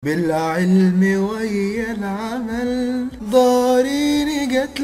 بالعلم ويا العمل ضارين جت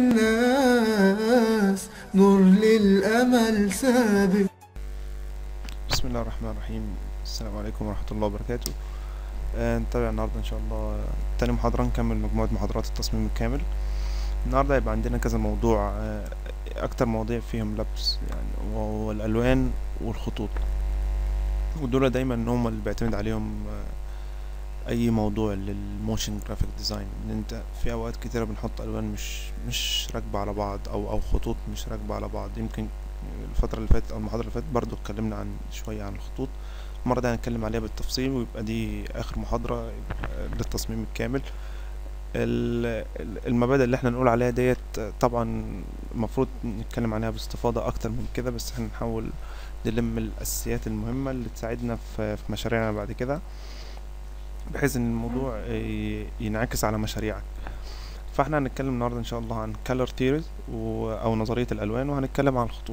للناس نور للأمل سابق بسم الله الرحمن الرحيم السلام عليكم ورحمة الله وبركاته آه، نتابع النهاردة إن شاء الله تاني محاضرة نكمل مجموعة محاضرات التصميم الكامل النهاردة هيبقى عندنا كذا موضوع آه، أكتر مواضيع فيهم لبس يعني وهو الألوان والخطوط ودول دايما هم اللي بيعتمد عليهم آه، أي موضوع للموشن جرافيك ديزاين إن أنت في أوقات كتيرة بنحط ألوان مش مش راكبة على بعض أو أو خطوط مش راكبة على بعض يمكن الفترة اللي فاتت أو المحاضرة اللي فاتت برضو اتكلمنا عن شوية عن الخطوط المرة دي هنتكلم عليها بالتفصيل ويبقى دي آخر محاضرة للتصميم الكامل ال- ال- المبادئ اللي احنا نقول عليها ديت طبعا المفروض نتكلم عليها باستفاضة أكتر من كده بس احنا نحاول نلم الأساسيات المهمة اللي تساعدنا في في مشاريعنا بعد كده بحيث ان الموضوع ي- ينعكس على مشاريعك فاحنا هنتكلم النهارده ان شاء الله عن color theory و او نظريه الالوان وهنتكلم عن الخطوط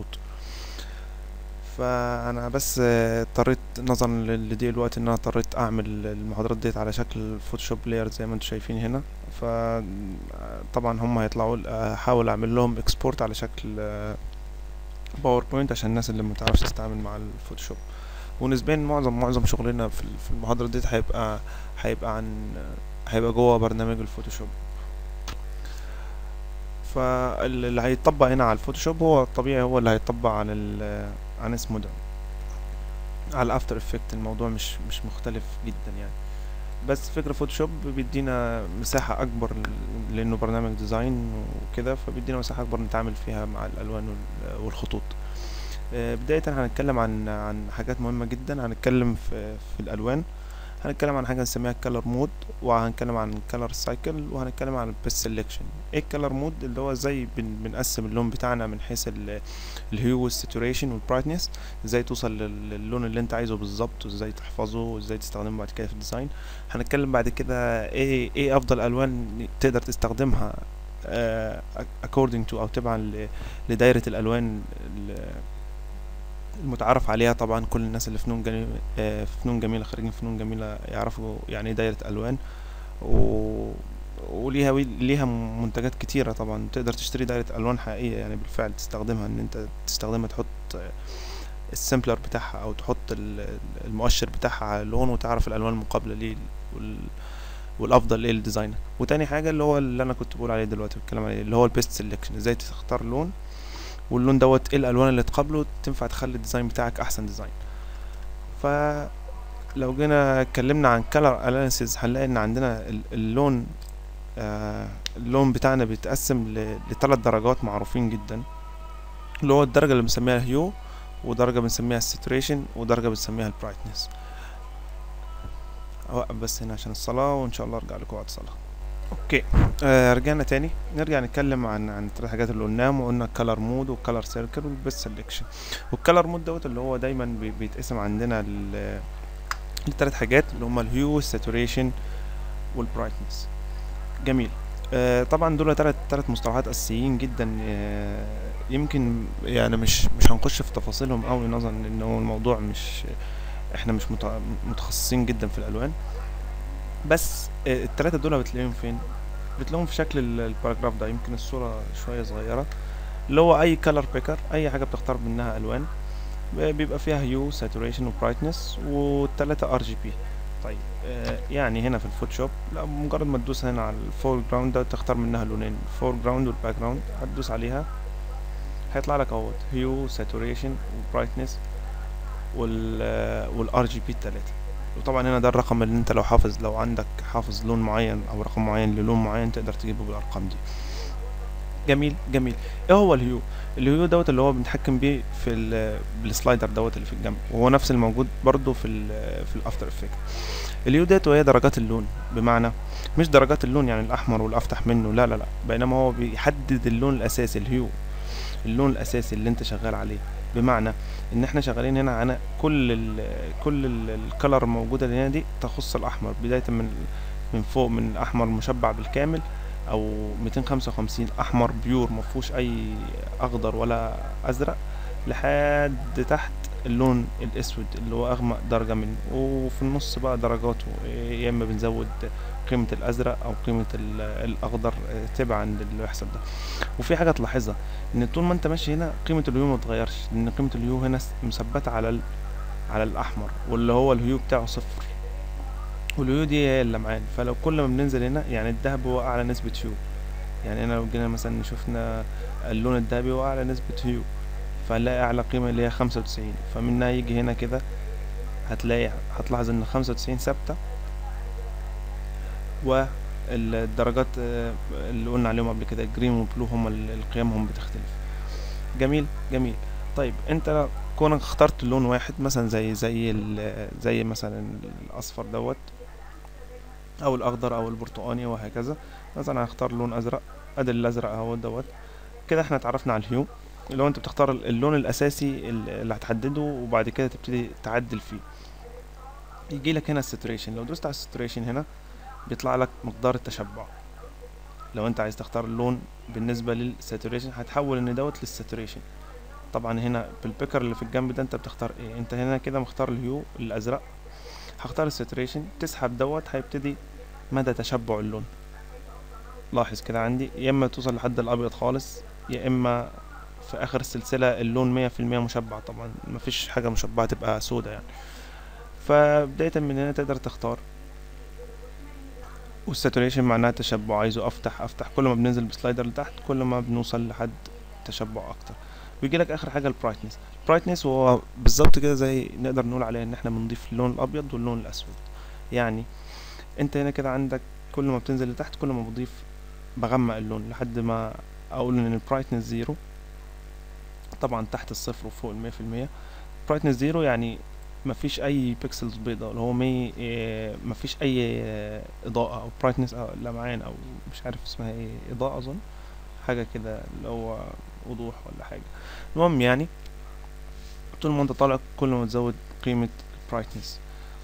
فانا بس آه، اضطريت نظرا ل- لضيق الوقت ان انا اضطريت اعمل المحاضرات ديت على شكل فوتوشوب لاير زي ما انتم شايفين هنا ف آه، طبعا هم هيطلعوا احاول اعمل لهم اكسبورت على شكل باوربوينت عشان الناس اللي ما تعرفش تستعمل مع الفوتوشوب ونسبيا معظم معظم شغلنا في ال- في المحاضرة ديت هيبقى هيبقى عن هيبقى جوه برنامج الفوتوشوب فاللي هيطبق هنا على الفوتوشوب هو الطبيعي هو اللي هيطبق عن ال عن اسمه ده على الافتر افكت الموضوع مش مش مختلف جدا يعني بس فكرة فوتوشوب بيدينا مساحة أكبر ل- لأنه برنامج ديزاين وكده فبيدينا مساحة أكبر نتعامل فيها مع الألوان وال- والخطوط آه، بداية هنتكلم عن عن حاجات مهمة جدا هنتكلم في في الألوان هنتكلم عن حاجة نسميها الكالر مود وهنتكلم عن الكالر سايكل وهنتكلم عن البيست سيلكشن ايه الكالر مود اللي هو ازاي بن بنقسم اللون بتاعنا من حيث ال- الهيو والساتوريشن والبرايتنس ازاي توصل لل- للون اللي انت عايزه بالظبط وازاي تحفظه وازاي تستخدمه بعد كده في الديزاين هنتكلم بعد كده ايه ايه افضل الوان تقدر تستخدمها آه، according to او تبعا ل- لدايرة الالوان ال- المتعارف عليها طبعا كل الناس اللي فنون جميلة في فنون جميلة خريجين فنون جميلة يعرفوا يعني ايه دايرة ألوان و... وليها وي- ليها منتجات كتيرة طبعا تقدر تشتري دايرة ألوان حقيقية يعني بالفعل تستخدمها إن أنت تستخدمها تحط السمبلر بتاعها أو تحط ال- المؤشر بتاعها على اللون وتعرف الألوان المقابلة ليه وال... والأفضل ليه للديزاينر وتاني حاجة اللي هو اللي أنا كنت بقول عليه دلوقتي بتكلم عليه اللي هو البيست سيلكشن ازاي تختار لون واللون دوت ايه الالوان اللي تقابله تنفع تخلي الديزاين بتاعك احسن ديزاين فلو جينا اتكلمنا عن كلر اناليسيز هنلاقي ان عندنا ال- اللون آه اللون بتاعنا بيتقسم ل- لثلاث درجات معروفين جدا اللي هو الدرجة اللي بنسميها الهيو ودرجة بنسميها الساتوريشن ودرجة بنسميها البرايتنس اوقف بس هنا عشان الصلاة وان شاء الله ارجع لكم بعد الصلاة اوكي آه رجعنا تاني نرجع نتكلم عن عن الثلاث حاجات اللي قلناهم وقلنا الكالر مود والكالر سيركل والبيست سelection والكالر مود دوت اللي هو دايما بي- بيتقسم عندنا ل- لثلاث حاجات اللي هما الهيو والساتوريشن والبرايتنس جميل آه طبعا دول ثلاث ثلاث مصطلحات اساسيين جدا آه يمكن يعني مش مش هنخش في تفاصيلهم قوي نظرا ان هو الموضوع مش احنا مش مت- متخصصين جدا في الالوان بس آه، التلاتة دول بتلاقيهم فين بتلاقيهم في شكل ال- الباراجراف ده يمكن الصورة شوية صغيرة اللي هو أي كلر بيكر أي حاجة بتختار منها ألوان ب- بيبقى فيها هيو ساتوريشن وبرايتنس والتلاتة ار جي بي طيب آه، يعني هنا في الفوتوشوب لا مجرد ما تدوس هنا على الفور جراوند ده تختار منها لونين الفور جراوند والباك جراوند هتدوس عليها هيطلع لك اهوت هيو ساتوريشن وبرايتنس وال والار جي بي التلاتة وطبعا هنا ده الرقم اللي انت لو حافظ لو عندك حافظ لون معين او رقم معين للون معين تقدر تجيبه بالارقام دي جميل جميل ايه هو الهيو الهيو دوت اللي هو بنتحكم بيه في ال- بالسلايدر دوت اللي في الجنب وهو نفس الموجود برضو في ال في الافتر افكت الهيو ديت وهي درجات اللون بمعنى مش درجات اللون يعني الاحمر والافتح منه لا لا لا بينما هو بيحدد اللون الاساسي الهيو اللون الاساسي اللي انت شغال عليه بمعنى ان احنا شغالين هنا على كل ال كل الكلر الموجوده اللي هنا دي تخص الاحمر بدايه من من فوق من احمر مشبع بالكامل او 255 احمر بيور مفهوش اي اخضر ولا ازرق لحد تحت اللون الاسود اللي هو اغمق درجة منه وفي النص بقى درجاته يا اما بنزود قيمة الازرق او قيمة ال- الاخضر آه، تبعا للي بيحصل ده وفي حاجة تلاحظها ان طول ما انت ماشي هنا قيمة الهيو ما تتغيرش لان قيمة الهيو هنا س- مثبتة على ال... على الاحمر واللي هو الهيو بتاعه صفر والهيو دي هي اللمعان فلو كل ما بننزل هنا يعني الذهب هو اعلى نسبة هيو يعني هنا لو جينا مثلا شفنا اللون الذهبي هو اعلى نسبة هيو فهنلاقي اعلى قيمة اللي هي خمسة وتسعين فمنها يجي هنا كده هتلاقي هتلاحظ ان خمسة وتسعين ثابتة والدرجات آه، اللي قلنا عليهم قبل كده الجرين والبلو هما ال- القيمهم بتختلف جميل جميل طيب انت كونك اخترت لون واحد مثلا زي زي ال- زي مثلا الاصفر دوت او الاخضر او البرتقاني وهكذا مثلا هختار لون ازرق ادي الازرق اهو دوت كده احنا اتعرفنا على الهيو لو انت بتختار ال- اللون الاساسي ال- اللي هتحدده وبعد كده تبتدي تعدل فيه يجي لك هنا الساتوريشن لو دوست على الساتوريشن هنا بيطلع لك مقدار التشبع لو انت عايز تختار اللون بالنسبه للساتوريشن هتحول ان دوت للساتوريشن طبعا هنا بالبيكر اللي في الجنب ده انت بتختار ايه انت هنا كده مختار الهيو الازرق هختار الساتوريشن تسحب دوت هيبتدي مدى تشبع اللون لاحظ كده عندي يا اما توصل لحد الابيض خالص يا اما في اخر السلسله اللون مية في المية مشبع طبعا مفيش حاجه مشبعه تبقى سودا يعني فبدايه من هنا تقدر تختار والساتوريشن معناها تشبع عايزه افتح افتح كل ما بننزل بسلايدر لتحت كل ما بنوصل لحد تشبع اكتر بيجي لك اخر حاجه البرايتنس البرايتنس هو بالظبط كده زي نقدر نقول عليه ان احنا بنضيف اللون الابيض واللون الاسود يعني انت هنا كده عندك كل ما بتنزل لتحت كل ما بضيف بغمق اللون لحد ما اقول ان البرايتنس زيرو طبعا تحت الصفر وفوق المية في المية برايتنس زيرو يعني مفيش اي بيكسلز بيضاء اللي هو مي إيه مفيش اي آه، اضاءة او برايتنس او لمعان او مش عارف اسمها ايه اضاءة اظن حاجة كده اللي هو وضوح ولا حاجة المهم يعني طول ما انت طالع كل ما تزود قيمة برايتنس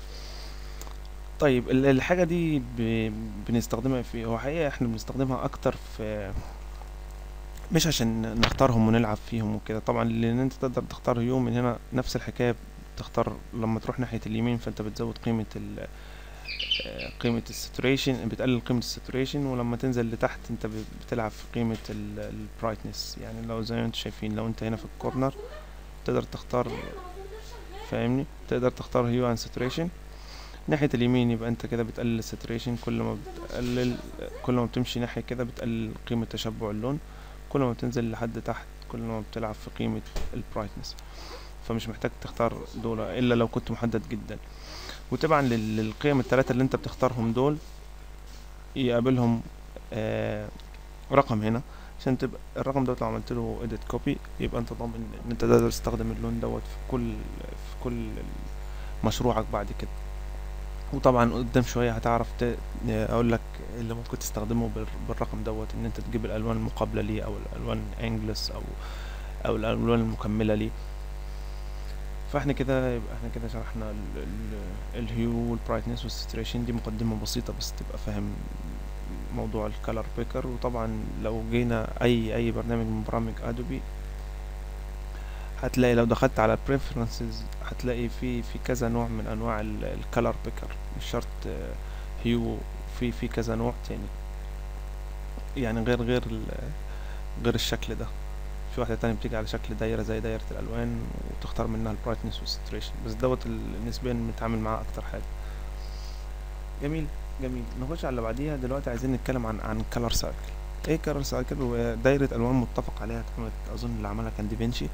طيب ال- الحاجة دي ب... بنستخدمها في هو حقيقة احنا بنستخدمها اكتر في مش عشان نختارهم ونلعب فيهم وكده طبعا لان انت تقدر تختار يوم من هنا نفس الحكاية تختار لما تروح ناحية اليمين فانت بتزود قيمة ال آه، قيمة الساتوريشن بتقلل قيمة الساتوريشن ولما تنزل لتحت انت ب- بتلعب في قيمة البرايتنس يعني لو زي ما انتم شايفين لو انت هنا في الكورنر تقدر تختار فاهمني تقدر تختار هيو اند ساتوريشن ناحية اليمين يبقى انت كده بتقلل الساتوريشن كل ما بتقلل كل ما بتمشي ناحية كده بتقلل قيمة تشبع اللون كل ما بتنزل لحد تحت كل ما بتلعب في قيمة البرايتنس فمش محتاج تختار دول الا لو كنت محدد جدا وتبعا لل- للقيم التلاتة اللي انت بتختارهم دول يقابلهم آه رقم هنا عشان تبقى الرقم دوت لو عملت له edit copy يبقى انت ضامن ان انت تقدر تستخدم اللون دوت في كل في كل مشروعك بعد كده وطبعا قدام شوية هتعرف ت... اقول لك اللي ممكن تستخدمه بال- بالرقم دوت ان انت تجيب الالوان المقابلة ليه او الالوان انجلس او او الالوان المكملة ليه فاحنا كده يبقى احنا كده شرحنا ال- ال- الهيو والبرايتنس والساتوريشن دي مقدمة بسيطة بس تبقى فاهم موضوع الكالر بيكر وطبعا لو جينا اي اي برنامج من برامج ادوبي هتلاقي لو دخلت على preferences هتلاقي في في كذا نوع من انواع الكالر بيكر مش شرط آه، هيو في في كذا نوع تاني يعني غير غير ال- غير الشكل ده في واحدة تانية بتيجي على شكل دايرة زي دايرة الألوان وتختار منها البرايتنس والساتوريشن بس دوت ال- نسبيا بنتعامل معاه أكتر حاجة جميل جميل نخش على اللي بعديها دلوقتي عايزين نتكلم عن عن كالر سايكل ايه كالر سايكل هو دايرة ألوان متفق عليها كانت أظن اللي عملها كان ديفينشي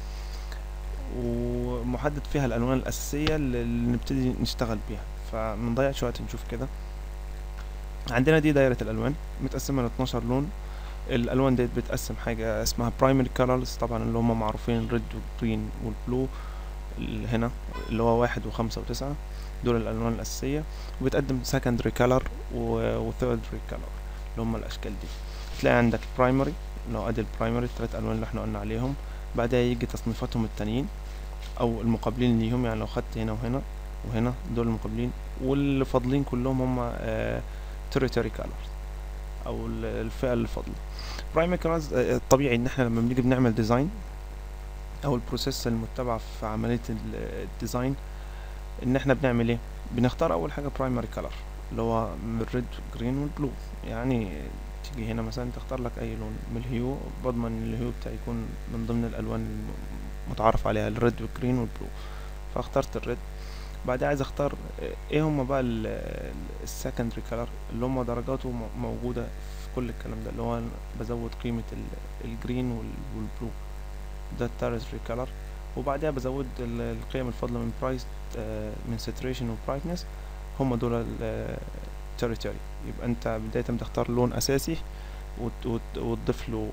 ومحدد فيها الألوان الأساسية اللي اللي نبتدي نشتغل بيها فمنضيع شوية نشوف كده عندنا دي دايرة الألوان متقسمة ل 12 لون الالوان ديت بتقسم حاجه اسمها برايمري كولرز طبعا اللي هم معروفين ريد والجرين والبلو اللي هنا اللي هو واحد وخمسة وتسعة دول الالوان الاساسيه وبتقدم سكندري كولر وثيردري كولر اللي هم الاشكال دي تلاقي عندك برايمري اللي هو ادي البرايمري التلات الوان اللي احنا قلنا عليهم بعدها يجي تصنيفاتهم التانيين او المقابلين ليهم يعني لو خدت هنا وهنا وهنا دول المقابلين واللي فاضلين كلهم هم تريتوري كولرز او ال- الفئه اللي فاضله برايمري كولرز الطبيعي ان احنا لما بنيجي بنعمل ديزاين او البروسيس المتبع في عمليه ال- الديزاين ان احنا بنعمل ايه بنختار اول حاجه برايمري كلر اللي هو من الريد والجرين والبلو يعني تيجي هنا مثلا تختار لك اي لون من الهيو بضمن ان الهيو بتاعي يكون من ضمن الالوان المتعارف عليها الريد والجرين والبلو فاخترت الريد بعدين عايز اختار ايه هما بقى السكندري كلر اللي هما درجاته م- موجودة في كل الكلام ده اللي هو أنا بزود قيمة ال- الجرين وال- والبلو ده التيرسري كلر وبعدها بزود ال- القيم الفاضلة من برايس من ساتوريشن وبرايتنس هما دول التيريتوري يبقى انت بداية بتختار لون اساسي وت- وت- وتضيف له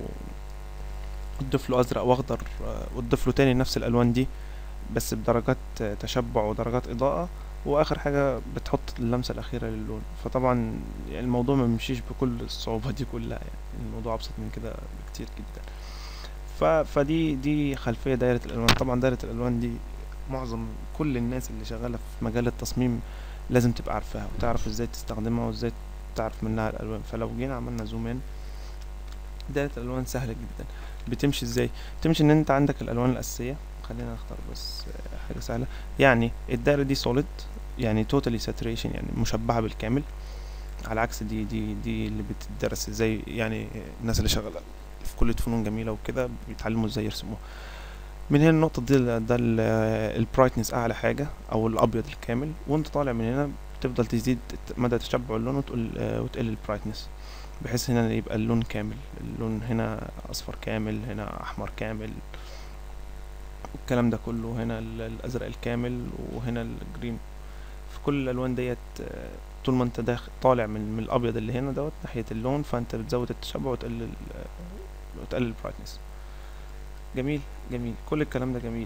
تضيف له ازرق واخضر آه، وتضيف له تاني نفس الالوان دي بس بدرجات آه، تشبع ودرجات اضاءة واخر حاجة بتحط اللمسة الاخيرة للون فطبعا يعني الموضوع ما بيمشيش بكل الصعوبة دي كلها يعني الموضوع ابسط من كده بكتير جدا ف... فدي دي خلفية دايرة الالوان طبعا دايرة الالوان دي معظم كل الناس اللي شغالة في مجال التصميم لازم تبقى عارفاها وتعرف ازاي تستخدمها وازاي تعرف منها الالوان فلو جينا عملنا زوم ان دايرة الالوان سهلة جدا بتمشي ازاي بتمشي ان انت عندك الالوان الاساسية خلينا نختار بس آه، حاجة سهلة يعني الدايرة دي سوليد يعني توتالي ساتوريشن يعني مشبعة بالكامل على عكس دي دي دي اللي بتدرس ازاي يعني الناس اللي شغالة في كلية فنون جميلة وكده بيتعلموا ازاي يرسموها من هنا النقطة دي ال- ده البرايتنس أعلى حاجة أو الأبيض الكامل وأنت طالع من هنا بتفضل تزيد الت- مدى تشبع اللون وتقل آه، وتقل البرايتنس بحيث هنا يبقى اللون كامل اللون هنا أصفر كامل هنا أحمر كامل الكلام ده كله هنا ال- الأزرق الكامل وهنا الجرين في كل الألوان ديت آه، طول ما انت داخل طالع من, من الأبيض اللي هنا دوت ناحية اللون فانت بتزود التشبع وتقلل ال- وتقلل البرايتنس جميل جميل كل الكلام ده جميل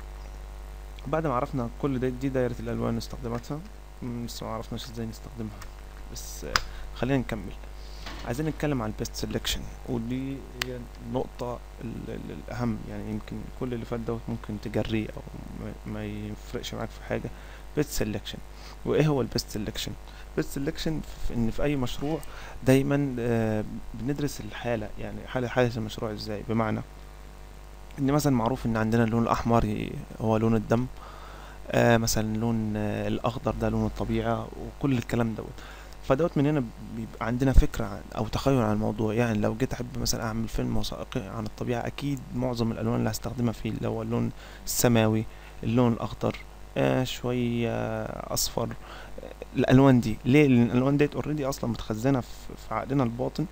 بعد ما عرفنا كل ده دي دايرة الألوان استخداماتها مم، لسه ما عرفناش ازاي نستخدمها بس آه، خلينا نكمل عايزين نتكلم عن البيست سelection ودي هي النقطة ال- ال- الأهم يعني يمكن كل اللي فات دوت ممكن تجريه أو ما- ما يفرقش معاك في حاجة بيست سelection وإيه هو البيست سelection بيست سelection في إن في أي مشروع دايما آه، بندرس الحالة يعني حالة حالة المشروع ازاي بمعنى ان مثلا معروف ان عندنا اللون الاحمر ي- هو لون الدم آه مثلا لون آه الاخضر ده لون الطبيعه وكل الكلام دوت فدوت من هنا بيبقى عندنا فكره عن او تخيل عن الموضوع يعني لو جيت احب مثلا اعمل فيلم وثائقي عن الطبيعه اكيد معظم الالوان اللي هستخدمها فيه اللي هو اللون السماوي اللون الاخضر آه شويه آه اصفر آه الالوان دي ليه لان الالوان ديت اوريدي اصلا متخزنه في في عقلنا الباطن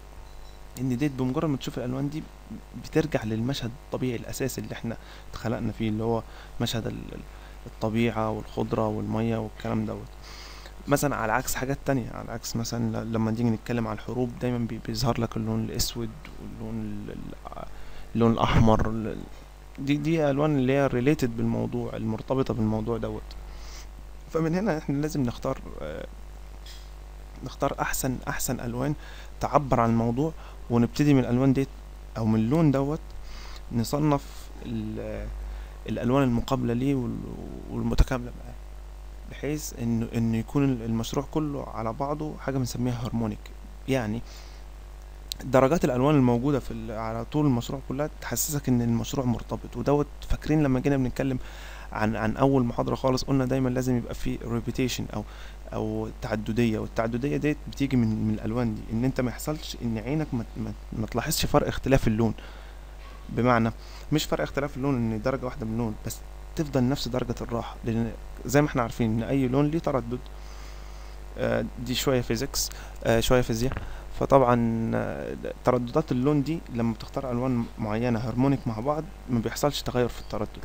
ان ديت بمجرد ما تشوف الالوان دي بترجع للمشهد الطبيعي الاساسي اللي احنا اتخلقنا فيه اللي هو مشهد ال- ال- الطبيعه والخضره والميه والكلام دوت مثلا على عكس حاجات تانية على عكس مثلا ل- لما نيجي نتكلم على الحروب دايما بي- بيظهر لك اللون الاسود واللون ال- ال- اللون الاحمر ال- دي دي الوان اللي هي ريليتد بالموضوع المرتبطه بالموضوع دوت فمن هنا احنا لازم نختار آه، نختار احسن احسن الوان تعبر عن الموضوع ونبتدي من الالوان ديت او من اللون دوت نصنف ال- الالوان المقابله ليه وال- والمتكامله معاه بحيث انه انه يكون المشروع كله على بعضه حاجه بنسميها هارمونيك يعني درجات الالوان الموجوده في ال- على طول المشروع كلها تحسسك ان المشروع مرتبط ودوت فاكرين لما جينا بنتكلم عن عن اول محاضره خالص قلنا دايما لازم يبقى في ريبيتيشن او او تعدديه والتعدديه ديت بتيجي من من الالوان دي ان انت ما يحصلش ان عينك ما ما, ما تلاحظش فرق اختلاف اللون بمعنى مش فرق اختلاف اللون ان درجه واحده من اللون بس تفضل نفس درجه الراحه لان زي ما احنا عارفين ان اي لون ليه تردد آه، دي شويه فيزيكس آه، شويه فيزياء فطبعا آه، ترددات اللون دي لما بتختار الوان معينه هارمونيك مع بعض ما بيحصلش تغير في التردد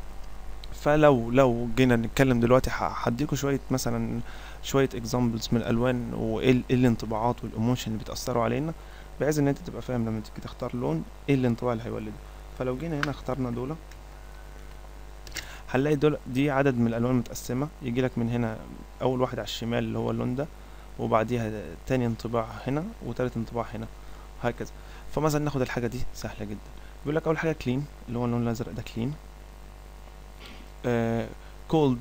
فلو لو جينا نتكلم دلوقتي ه- هديكوا شويه مثلا شويه اكزامبلز من الالوان وايه ال- إيه الانطباعات والايموشن اللي بتاثروا علينا بحيث ان انت تبقى فاهم لما تيجي تختار لون ايه الانطباع اللي هيولده فلو جينا هنا اخترنا دول هنلاقي دول دي عدد من الالوان متقسمه يجي لك من هنا اول واحد على الشمال اللي هو اللون ده وبعديها تاني انطباع هنا وتالت انطباع هنا وهكذا فمثلا ناخد الحاجه دي سهله جدا بيقول لك اول حاجه كلين اللي هو اللون الازرق ده كلين كولد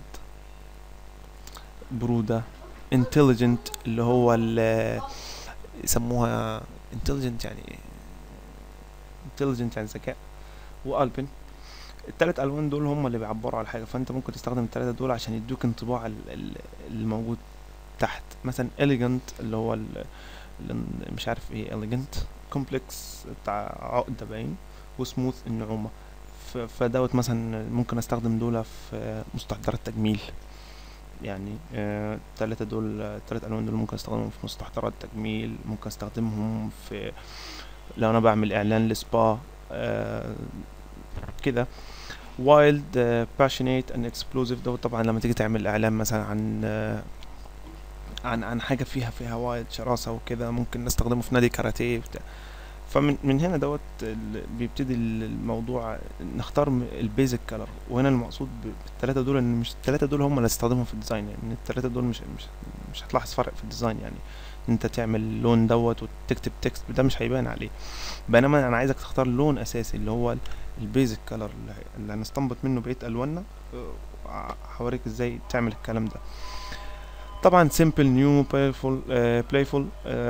برودة intelligent اللي هو ال يسموها intelligent يعني intelligent يعني ذكاء وألبن التلات الوان دول هم اللي بيعبروا على حاجه فانت ممكن تستخدم التلاته دول عشان يدوك انطباع ال- ال- الموجود تحت مثلا elegant اللي هو ال- ال- مش عارف ايه elegant complex بتاع عقده باين وسموث النعومه ف- فدوت مثلا ممكن استخدم دول في مستحضرات تجميل يعني آه، التلاتة دول التلات ألوان دول ممكن استخدمهم في مستحضرات تجميل ممكن استخدمهم في لو أنا بعمل إعلان لسبا آه، كده وايلد باشنيت اند اكسبلوزيف دوت طبعا لما تيجي تعمل إعلان مثلا عن آه، عن عن حاجة فيها فيها وايد شراسة وكده ممكن نستخدمه في نادي كاراتيه وبتاع فمن من هنا دوت ال- بيبتدي ال- الموضوع نختار البيزك كلر وهنا المقصود ب- بالتلاتة دول ان مش التلاتة دول هم اللي هتستخدمهم في الديزاين يعني إن التلاتة دول مش مش مش هتلاحظ فرق في الديزاين يعني إن انت تعمل اللون دوت وتكتب تكست ده مش هيبان عليه بينما انا عايزك تختار لون اساسي اللي هو البيزك كلر اللي, هي- اللي هنستنبط منه بقية الواننا آه، هوريك ازاي تعمل الكلام ده طبعا سيمبل نيو بلايفول بلايفول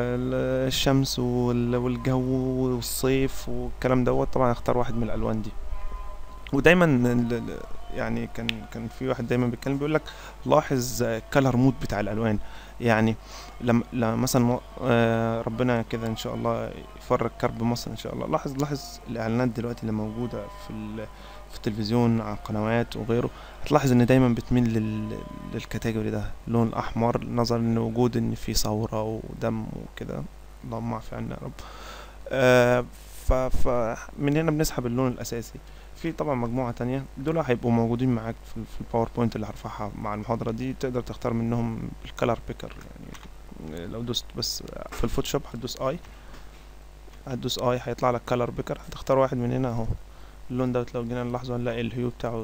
الشمس وال- والجو والصيف والكلام دوت طبعا اختار واحد من الالوان دي ودايما ال- ال- يعني كان كان في واحد دايما بيتكلم بيقول لك لاحظ كلر مود بتاع الالوان يعني لما لما مثلا م- آه، ربنا كده ان شاء الله يفرج كرب مصر ان شاء الله لاحظ لاحظ الاعلانات دلوقتي اللي موجوده في ال- في التلفزيون على القنوات وغيره هتلاحظ ان دايما بتميل لل... للكاتيجوري ده اللون الاحمر نظرا لوجود ان في ثوره ودم وكده اللهم اعف عنا يا رب آه ف... فمن هنا بنسحب اللون الاساسي في طبعا مجموعة تانية دول هيبقوا موجودين معاك في, ال- في الباوربوينت اللي هرفعها مع المحاضرة دي تقدر تختار منهم الكالر بيكر يعني لو دوست بس في الفوتوشوب هتدوس اي هتدوس اي هيطلع لك كالر بيكر هتختار واحد من هنا اهو اللون دوت لو جينا نلاحظه هنلاقي الهيو بتاعه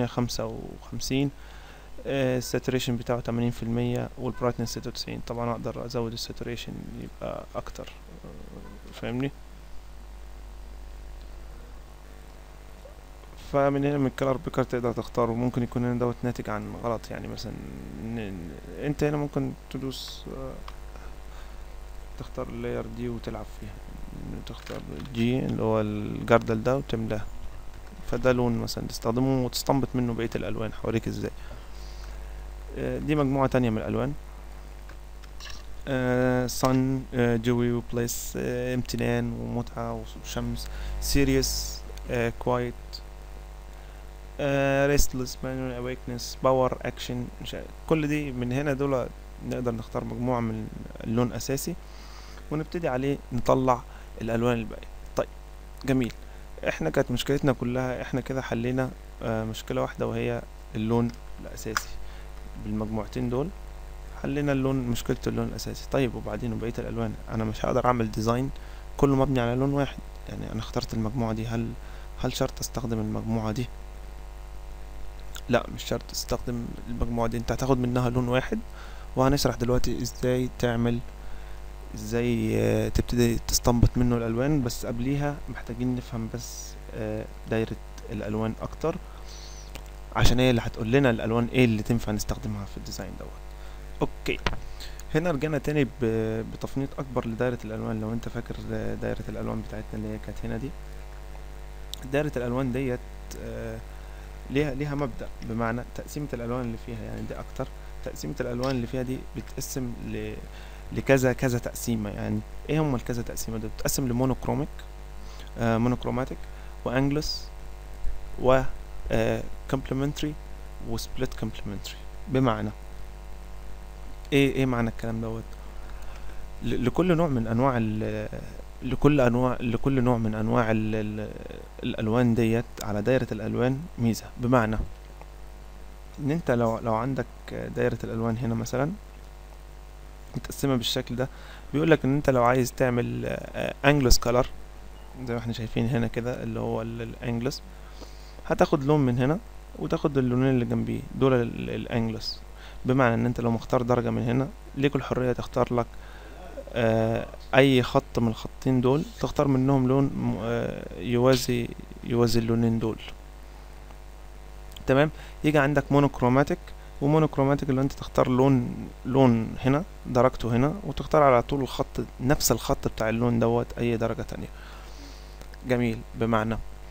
355 الساتوريشن بتاعه 80% والبرايتنس 96 طبعا اقدر ازود الساتوريشن يبقى اكتر آه، فاهمني فمن هنا من الكلر بيكر تقدر تختاره ممكن يكون هنا دوت ناتج عن غلط يعني مثلا ن- ن- انت هنا ممكن تدوس آه، تختار اللاير دي وتلعب فيها تختار جي اللي هو الجردل ده وتملاه فده لون مثلا تستخدمه وتستنبط منه بقية الألوان هوريك ازاي آه، دي مجموعة تانية من الألوان صن جوي وبليس امتنان ومتعة وشمس سيريس كوايت ريستلس مانوال اويكنس باور اكشن كل دي من هنا دول نقدر نختار مجموعة من اللون أساسي ونبتدي عليه نطلع الألوان الباقية طيب جميل احنا كانت مشكلتنا كلها احنا كده حلينا آه، مشكلة واحدة وهي اللون الأساسي بالمجموعتين دول حلينا اللون مشكلة اللون الأساسي طيب وبعدين وبقية الألوان أنا مش هقدر أعمل ديزاين كله مبني على لون واحد يعني أنا اخترت المجموعة دي هل هل شرط أستخدم المجموعة دي لا مش شرط تستخدم المجموعة دي انت هتاخد منها لون واحد وهنشرح دلوقتي ازاي تعمل ازاي آه، تبتدي تستنبط منه الالوان بس قبليها محتاجين نفهم بس آه، دايرة الالوان اكتر عشان هي اللي هتقول لنا الالوان ايه اللي تنفع نستخدمها في الديزاين دوت اوكي هنا رجعنا تاني ب- بتفنيط اكبر لدايرة الالوان لو انت فاكر آه، دايرة الالوان بتاعتنا اللي هي كانت هنا دي دايرة الالوان ديت آه، ليها ليها مبدأ بمعنى تقسيمة الالوان اللي فيها يعني دي اكتر تقسيمة الالوان اللي فيها دي بتقسم ل لكذا كذا تقسيمة يعني ايه هم الكذا تقسيمة دول بتقسم لمونوكروميك آه مونوكروماتيك وانجلس و كومبلمنتري وسبليت كومبلمنتري بمعنى ايه ايه معنى الكلام دوت ل- لكل نوع من انواع ال لكل انواع لكل نوع من انواع ال ال الالوان ديت على دايرة الالوان ميزة بمعنى ان انت لو لو عندك دايرة الالوان هنا مثلا متقسمة بالشكل ده بيقولك ان انت لو عايز تعمل انجلس كولر زي ما احنا شايفين هنا كده اللي هو الانجلس هتاخد لون من هنا وتاخد اللونين اللي جنبيه دول الانجلس بمعنى ان انت لو مختار درجة من هنا ليك الحرية تختار لك آه، اي خط من الخطين دول تختار منهم لون م- آه، يوازي يوازي اللونين دول تمام يجي عندك مونوكروماتيك ومونوكروماتيك اللي انت تختار لون لون هنا درجته هنا وتختار على طول الخط نفس الخط بتاع اللون دوت اي درجة تانية جميل بمعنى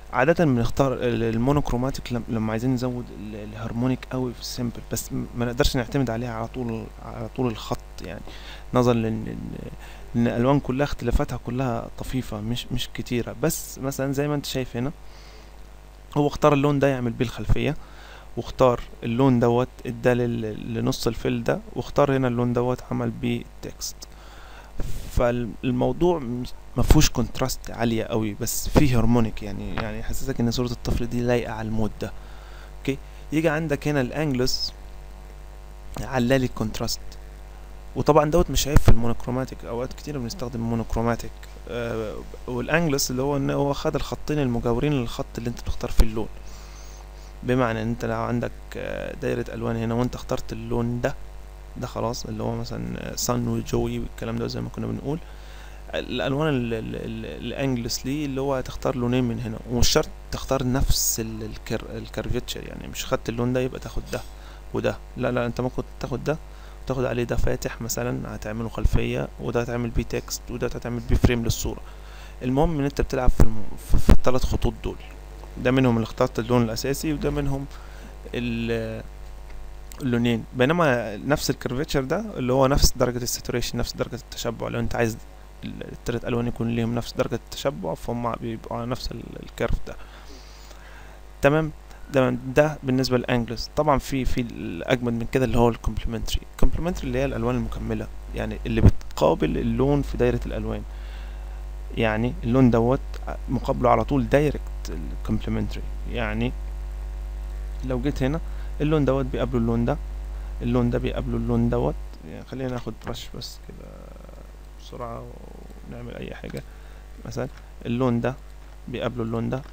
عادة بنختار ال- المونوكروماتيك لم- لما عايزين نزود ال- الهارمونيك قوي في السيمبل بس م- ما نقدرش نعتمد عليها على طول على طول الخط يعني نظرا لان إن- ان الالوان كلها اختلافاتها كلها طفيفة مش مش كتيرة بس مثلا زي ما انت شايف هنا هو اختار اللون ده يعمل بيه الخلفية واختار اللون دوت اداه لل- لنص الفيل ده واختار هنا اللون دوت عمل بيه تكست فالموضوع مش- مفهوش كونتراست عالية قوي بس فيه هارمونيك يعني يعني يحسسك ان صورة الطفل دي لايقة على المود ده اوكي يجي عندك هنا الانجلس علالي الكونتراست وطبعا دوت مش عيب في المونوكروماتيك اوقات كتير بنستخدم مونوكروماتيك آه والانجلس اللي هو ان هو خد الخطين المجاورين للخط اللي انت بتختار فيه اللون بمعنى ان انت لو عندك آه، دايرة الوان هنا وانت اخترت اللون ده ده خلاص اللي هو مثلا صن وجوي والكلام ده زي ما كنا بنقول الالوان ال- ال- ال- الانجلس ليه اللي هو هتختار لونين من هنا ومش شرط تختار نفس ال- الكر الكرفيتشر يعني مش خدت اللون ده يبقى تاخد ده وده لا لا انت ممكن تاخد ده تاخد عليه ده فاتح مثلا هتعمله خلفية وده هتعمل بيه تكست وده هتعمل بيه فريم للصورة المهم ان انت بتلعب في, الم... في, في الثلاث خطوط دول ده منهم اللي اخترت اللون الاساسي وده منهم ال- اللونين بينما نفس الكرفيتشر ده اللي هو نفس درجة الساتوريشن نفس درجة التشبع لو انت عايز ال- التلات الوان يكون ليهم نفس درجة التشبع فهم بيبقوا على نفس ال- الكيرف ده تمام ده ده بالنسبة للانجلس طبعا في في الاجمد من كده اللي هو الكومبلمنتري الكومبلمنتري اللي هي الالوان المكملة يعني اللي بتقابل اللون في دايرة الالوان يعني اللون دوت مقابله على طول دايركت الكومبلمنتري يعني لو جيت هنا اللون دوت بيقابله اللون ده اللون ده بيقابله اللون دوت يعني خلينا ناخد برش بس كده بسرعة ونعمل أي حاجة مثلا اللون ده بيقابله اللون ده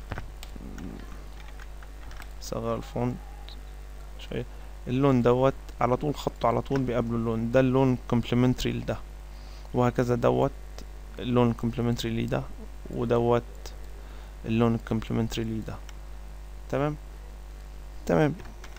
صغر الفونت شوية اللون دوت على طول خطه على طول بيقابله اللون ده اللون كومبلمنتري لده وهكذا دوت اللون الكومبلمنتري ليه ده ودوت اللون الكومبلمنتري ليه ده تمام تمام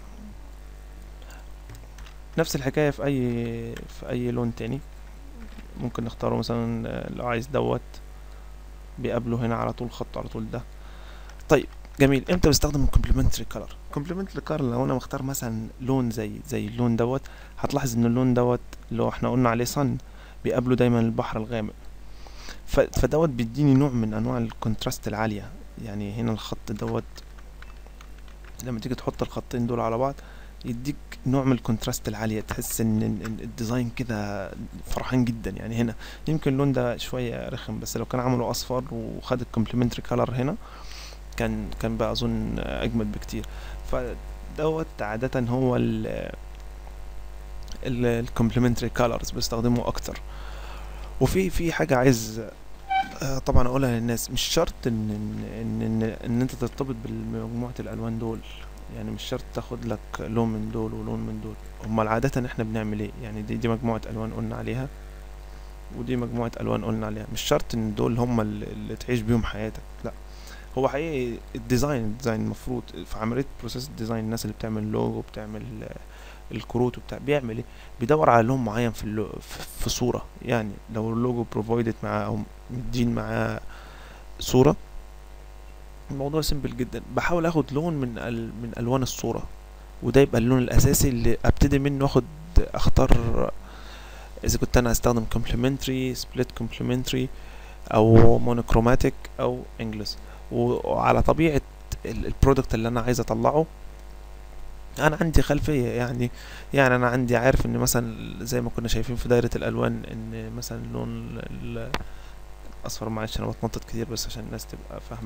نفس الحكاية في أي في أي لون تاني ممكن نختاره مثلا آه، لو عايز دوت بيقابله هنا على طول خط على طول ده طيب جميل امتى بستخدم الكومبلمنتري كلر كومبلمنتري كلر لو انا مختار مثلا لون زي زي اللون دوت هتلاحظ ان اللون دوت اللي هو احنا قلنا عليه صن بيقابله دايما البحر الغامق ف- فدوت بيديني نوع من انواع الكونتراست العالية يعني هنا الخط دوت لما تيجي تحط الخطين دول على بعض يديك نوع من الكونتراست العالية تحس ان إن- إن الديزاين كده فرحان جدا يعني هنا يمكن اللون ده شوية رخم بس لو كان عمله اصفر وخد الكومبلمنتري كلر هنا كان كان بقى اظن اجمد بكتير فدوت عادة هو ال الكومبلمنتري كالرز بستخدمه اكتر وفي في حاجة عايز آه، طبعا اقولها للناس مش شرط ان ان ان, إن, إن انت ترتبط بمجموعة الالوان دول يعني مش شرط تاخد لك لون من دول ولون من دول امال عادة احنا بنعمل ايه يعني دي دي مجموعة الوان قلنا عليها ودي مجموعة الوان قلنا عليها مش شرط ان دول هم اللي اللي تعيش بيهم حياتك لا هو حقيقي الديزاين الديزاين المفروض في عملية بروسيس الديزاين الناس اللي بتعمل لوجو بتعمل آه، الكروت وبتاع بيعمل ايه بيدور على لون معين في اللو في, في صورة يعني لو اللوجو بروفايدد معاه او مدين معاه صورة الموضوع سيمبل جدا بحاول اخد لون من ال من الوان الصورة وده يبقى اللون الاساسي اللي ابتدي منه اخد اختار اذا كنت انا هستخدم complementary split complementary او monochromatic او انجلس وعلى طبيعة ال- البرودكت اللي انا عايز اطلعه انا عندي خلفية يعني يعني انا عندي عارف ان مثلا زي ما كنا شايفين في دايرة الالوان ان مثلا اللون ال- الاصفر معلش انا بتنطط كتير بس عشان الناس تبقى فاهمة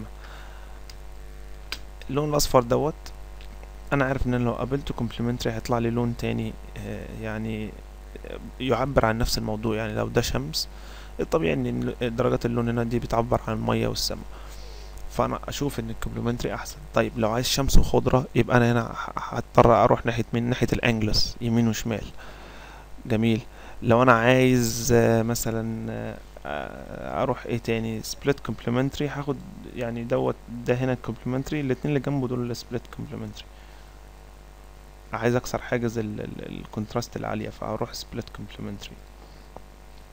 اللون الاصفر دوت انا عارف ان أنا لو قابلته كومبلمنتري هيطلع لي لون تاني آه، يعني آه، يعبر عن نفس الموضوع يعني لو ده شمس الطبيعي ان ال- درجات اللون هنا دي بتعبر عن المية والسماء فانا اشوف ان الكومبلمنتري احسن طيب لو عايز شمس وخضرة يبقى انا هنا ه- هضطر اروح ناحية من ناحية الانجلس يمين وشمال جميل لو انا عايز آه، مثلا آه، آه، اروح ايه تاني سبليت كومبلمنتري هاخد يعني دوت ده هنا كومبلمنتري الاتنين اللي جنبه دول السبليت كومبلمنتري عايز اكسر حاجز ال- ال- الكونتراست العالية فاروح سبليت كومبلمنتري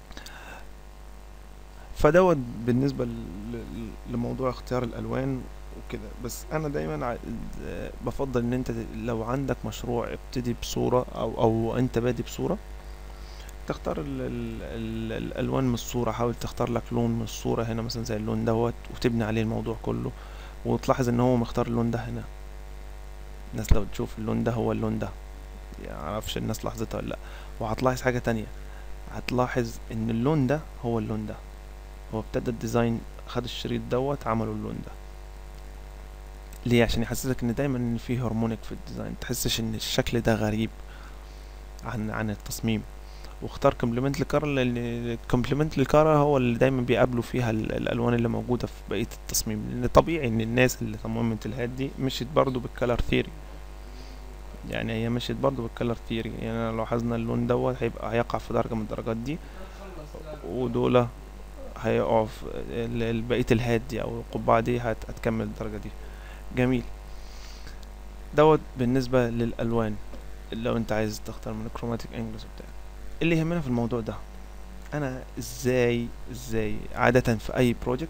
فدوت بالنسبة ل- ل- لموضوع اختيار الالوان وكده بس انا دايما ع- آه، بفضل ان انت ت- لو عندك مشروع ابتدي بصورة او او انت بادي بصورة تختار ال ال ال الالوان من الصورة حاول تختار لك لون من الصورة هنا مثلا زي اللون دوت وتبني عليه الموضوع كله وتلاحظ ان هو مختار اللون ده هنا الناس لو تشوف اللون ده هو اللون ده يعني معرفش الناس لاحظتها ولا لا وهتلاحظ حاجة تانية هتلاحظ ان اللون ده هو اللون ده هو ابتدى الديزاين خد الشريط دوت عملوا اللون ده ليه عشان يحسسك ان دايما ان في هرمونيك في الديزاين تحسش ان الشكل ده غريب عن عن التصميم واختار كومبلمنت للكار لان الكومبلمنت للكار هو اللي دايما بيقابلوا فيها ال- الالوان اللي موجوده في بقيه التصميم لان طبيعي ان الناس اللي صممت الهات دي مشيت برضو بالكالر ثيري يعني هي مشيت برضو بالكالر ثيري يعني لو لاحظنا اللون دوت هيبقى هيقع في درجه من الدرجات دي ودول هيقعوا في ال- ال- بقيه الهات دي او القبعه دي هت- هتكمل الدرجه دي جميل دوت بالنسبه للالوان لو انت عايز تختار من الكروماتيك انجلز وبتاع اللي يهمنا في الموضوع ده انا ازاي ازاي عادة في اي بروجكت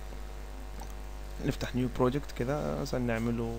نفتح نيو بروجكت كده مثلا نعمله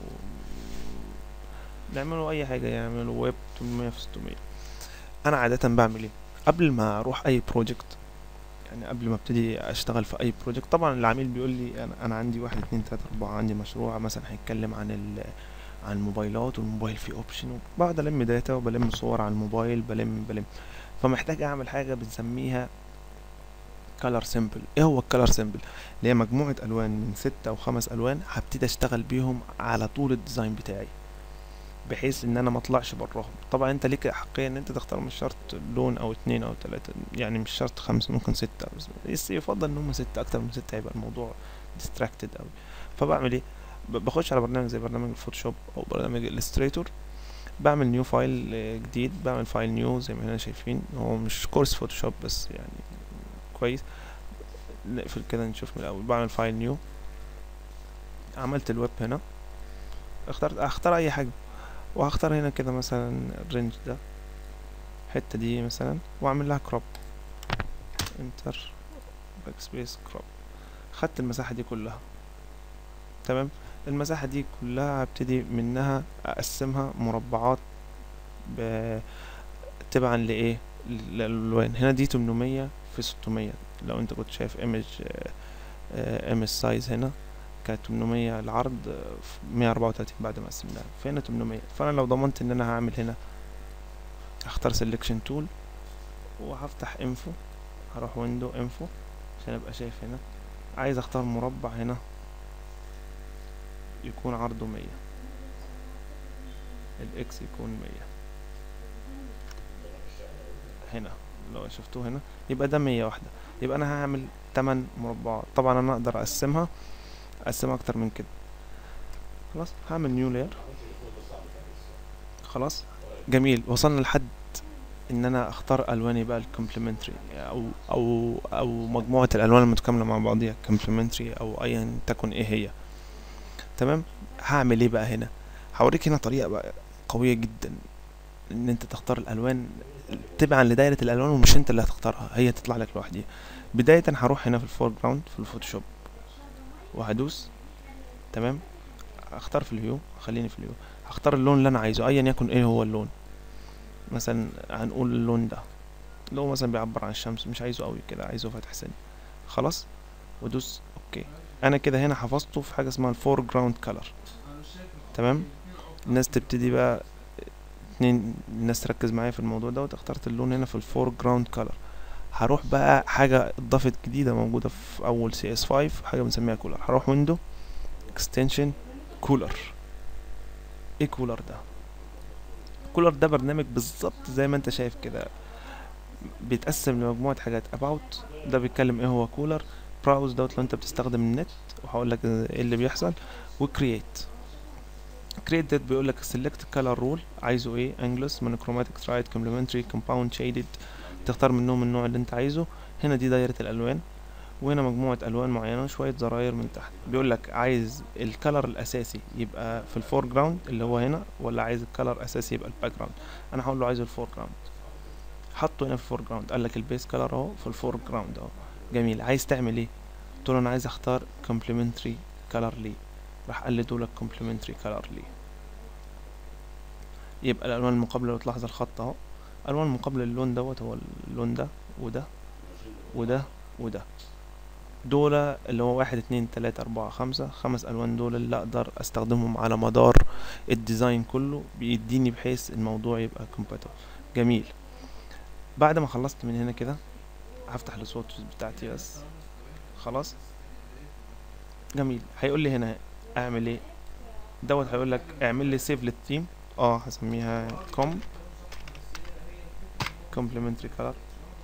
نعمله اي حاجة يعمله ويب 800 في 600 انا عادة بعمل ايه قبل ما اروح اي بروجكت يعني قبل ما ابتدي اشتغل في اي بروجكت طبعا العميل بيقول لي انا انا عندي واحد اتنين تلاته اربعه عندي مشروع مثلا هيتكلم عن ال عن الموبايلات والموبايل فيه اوبشن وبقعد الم داتا وبلم صور على الموبايل بلم بلم فمحتاج اعمل حاجه بنسميها كلر سيمبل ايه هو الكلر سيمبل اللي هي مجموعه الوان من ستة او خمس الوان هبتدي اشتغل بيهم على طول الديزاين بتاعي بحيث ان انا ما اطلعش براهم طبعا انت ليك احقيه ان انت تختار مش شرط لون او اتنين او تلاتة يعني مش شرط خمسة ممكن ستة بس- بس يفضل ان هم ستة اكتر من ستة هيبقى الموضوع ديستراكتد اوي فبعمل ايه ب- بخش على برنامج زي برنامج الفوتوشوب او برنامج الستريتور بعمل نيو فايل آه، جديد بعمل فايل نيو زي ما احنا شايفين هو مش كورس فوتوشوب بس يعني كويس نقفل كده نشوف من الاول بعمل فايل نيو عملت الويب هنا اخترت اختار اي حاجه وهختار هنا كده مثلا الرينج ده الحته دي مثلا واعمل لها كروب انتر باك سبيس كروب خدت المساحه دي كلها تمام المساحه دي كلها هبتدي منها اقسمها مربعات ب... تبعا لايه للالوان هنا دي 800 في 600 لو انت كنت شايف ايمج ايمج سايز هنا كانت 800 العرض آه، في 134 بعد ما قسمناها فهنا 800 فانا لو ضمنت ان انا هعمل هنا هختار سيلكشن تول وهفتح انفو هروح ويندو انفو عشان ابقى شايف هنا عايز اختار مربع هنا يكون عرضه 100 الاكس يكون 100 هنا لو شفتوه هنا يبقى ده 100 واحدة يبقى انا هعمل 8 مربعات طبعا انا اقدر اقسمها اقسمها اكتر من كده خلاص هعمل نيو لاير خلاص جميل وصلنا لحد ان انا اختار الواني بقى الكومبلمنتري او او او مجموعه الالوان المتكامله مع بعضيها كومبلمنتري او ايا تكن ايه هي تمام هعمل ايه بقى هنا هوريك هنا طريقه بقى قويه جدا ان انت تختار الالوان تبعا لدايره الالوان ومش انت اللي هتختارها هي تطلع لك لوحدها بدايه هروح هنا في الفور جراوند في الفوتوشوب وهدوس تمام اختار في الهيو خليني في الهيو هختار اللون اللي انا عايزه ايا يكن ايه هو اللون مثلا هنقول اللون ده اللي هو مثلا بيعبر عن الشمس مش عايزه قوي كده عايزه فاتح سن خلاص وادوس اوكي انا كده هنا حفظته في حاجه اسمها الفور جراوند كلر تمام الناس تبتدي بقى اتنين الناس تركز معايا في الموضوع ده اخترت اللون هنا في الفور جراوند كلر هروح بقى حاجه اضافت جديده موجوده في اول سي اس 5 حاجه بنسميها كولر هروح ويندو اكستنشن كولر ايه كولر ده كولر ده برنامج بالظبط زي ما انت شايف كده بيتقسم لمجموعة حاجات about ده بيتكلم ايه هو كولر براوز دوت لو انت بتستخدم النت وهقول لك ايه اللي بيحصل وكرييت كرييت ده بيقول لك select color rule عايزه ايه انجلس monochromatic رايت complementary compound shaded تختار منهم النوع اللي انت عايزه هنا دي دايرة الالوان وهنا مجموعة ألوان معينة وشوية زراير من تحت بيقول لك عايز الكلر الأساسي يبقى في الفور جراوند اللي هو هنا ولا عايز الكلر الأساسي يبقى الباك جراوند أنا هقول له عايز الفور جراوند حطه هنا في الفور جراوند قال لك البيس كلر اهو في الفور جراوند اهو جميل عايز تعمل ايه قلت له انا عايز اختار كومبلمنتري كلر ليه راح قال لي دول كومبلمنتري كلر ليه يبقى الالوان المقابله لو تلاحظ الخط اهو الالوان المقابله للون دوت هو اللون ده وده وده وده دول اللي هو واحد اتنين تلاتة اربعة خمسة خمس الوان دول اللي اقدر استخدمهم على مدار الديزاين كله بيديني بحيث الموضوع يبقى كومباتبل جميل بعد ما خلصت من هنا كده هفتح الصوت بتاعتي بس خلاص جميل هيقول لي هنا اعمل ايه دوت هيقول لك اعمل لي سيف للثيم اه هسميها كوم complementary color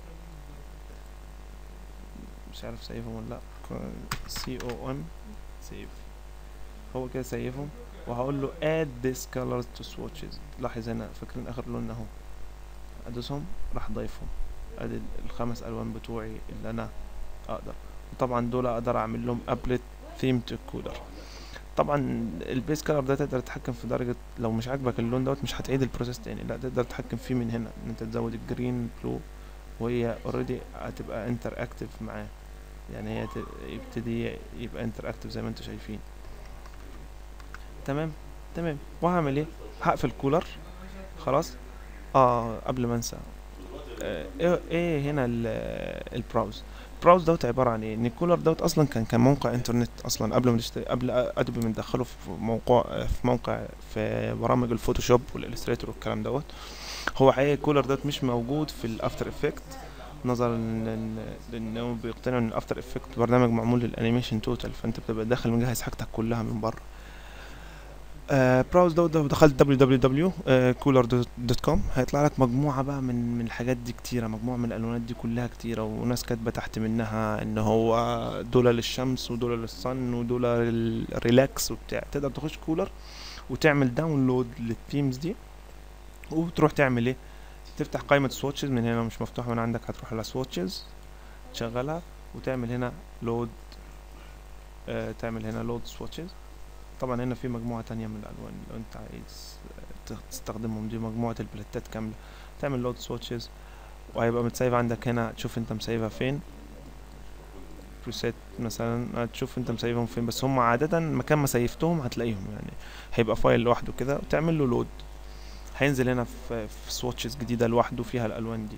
مش عارف سيفهم ولا لا سي او ام سيف هو كده سيفهم وهقول له add this color to swatches لاحظ هنا فاكرين اخر لون اهو ادوسهم راح ضايفهم ادي الخمس الوان بتوعي اللي انا اقدر وطبعا دول اقدر اعمل لهم ابلت ثيم تو كولر طبعا البيس كلر ده تقدر تتحكم في درجة لو مش عاجبك اللون دوت مش هتعيد البروسيس تاني لا تقدر تتحكم فيه من هنا ان انت تزود الجرين بلو وهي اوريدي هتبقى انتر اكتف معاه يعني هي ت- يبتدي يبقى انتر اكتف زي ما انتم شايفين تمام تمام وهعمل ايه هقفل كولر خلاص اه قبل ما انسى آه، ايه ايه هنا ال- البراوز براوز دوت عباره عن ايه ان الكولر دوت اصلا كان كان موقع انترنت اصلا قبل ما نشتري قبل ادوبي ما ندخله في موقع في موقع في برامج الفوتوشوب والالستريتور والكلام دوت هو حقيقي الكولر دوت مش موجود في الافتر افكت نظرا لأن- لانه بيقتنعوا ان الافتر افكت برنامج معمول للانيميشن توتال فانت بتبقى داخل مجهز حاجتك كلها من بره آه براوز دوت لو دخلت www.cooler.com هيطلع لك مجموعة بقى من من الحاجات دي كتيرة مجموعة من الألوانات دي كلها كتيرة وناس كاتبة تحت منها إن هو دول للشمس ودول للصن ودول للريلاكس وبتاع تقدر تخش كولر وتعمل داونلود للثيمز دي وتروح تعمل ايه تفتح قائمة سواتشز من هنا مش مفتوحة من عندك هتروح على سواتشز تشغلها وتعمل هنا لود آه تعمل هنا لود سواتشز طبعا هنا في مجموعة تانية من الألوان لو انت عايز آه، تستخدمهم دي مجموعة البلتات كاملة تعمل لود سواتشز وهيبقى متسيف عندك هنا تشوف انت مسيفها فين بريسيت مثلا تشوف انت مسيفهم فين بس هم عادة مكان ما سيفتهم هتلاقيهم يعني هيبقى فايل لوحده كده وتعمل له لود هينزل هنا في في سواتشز جديدة لوحده فيها الألوان دي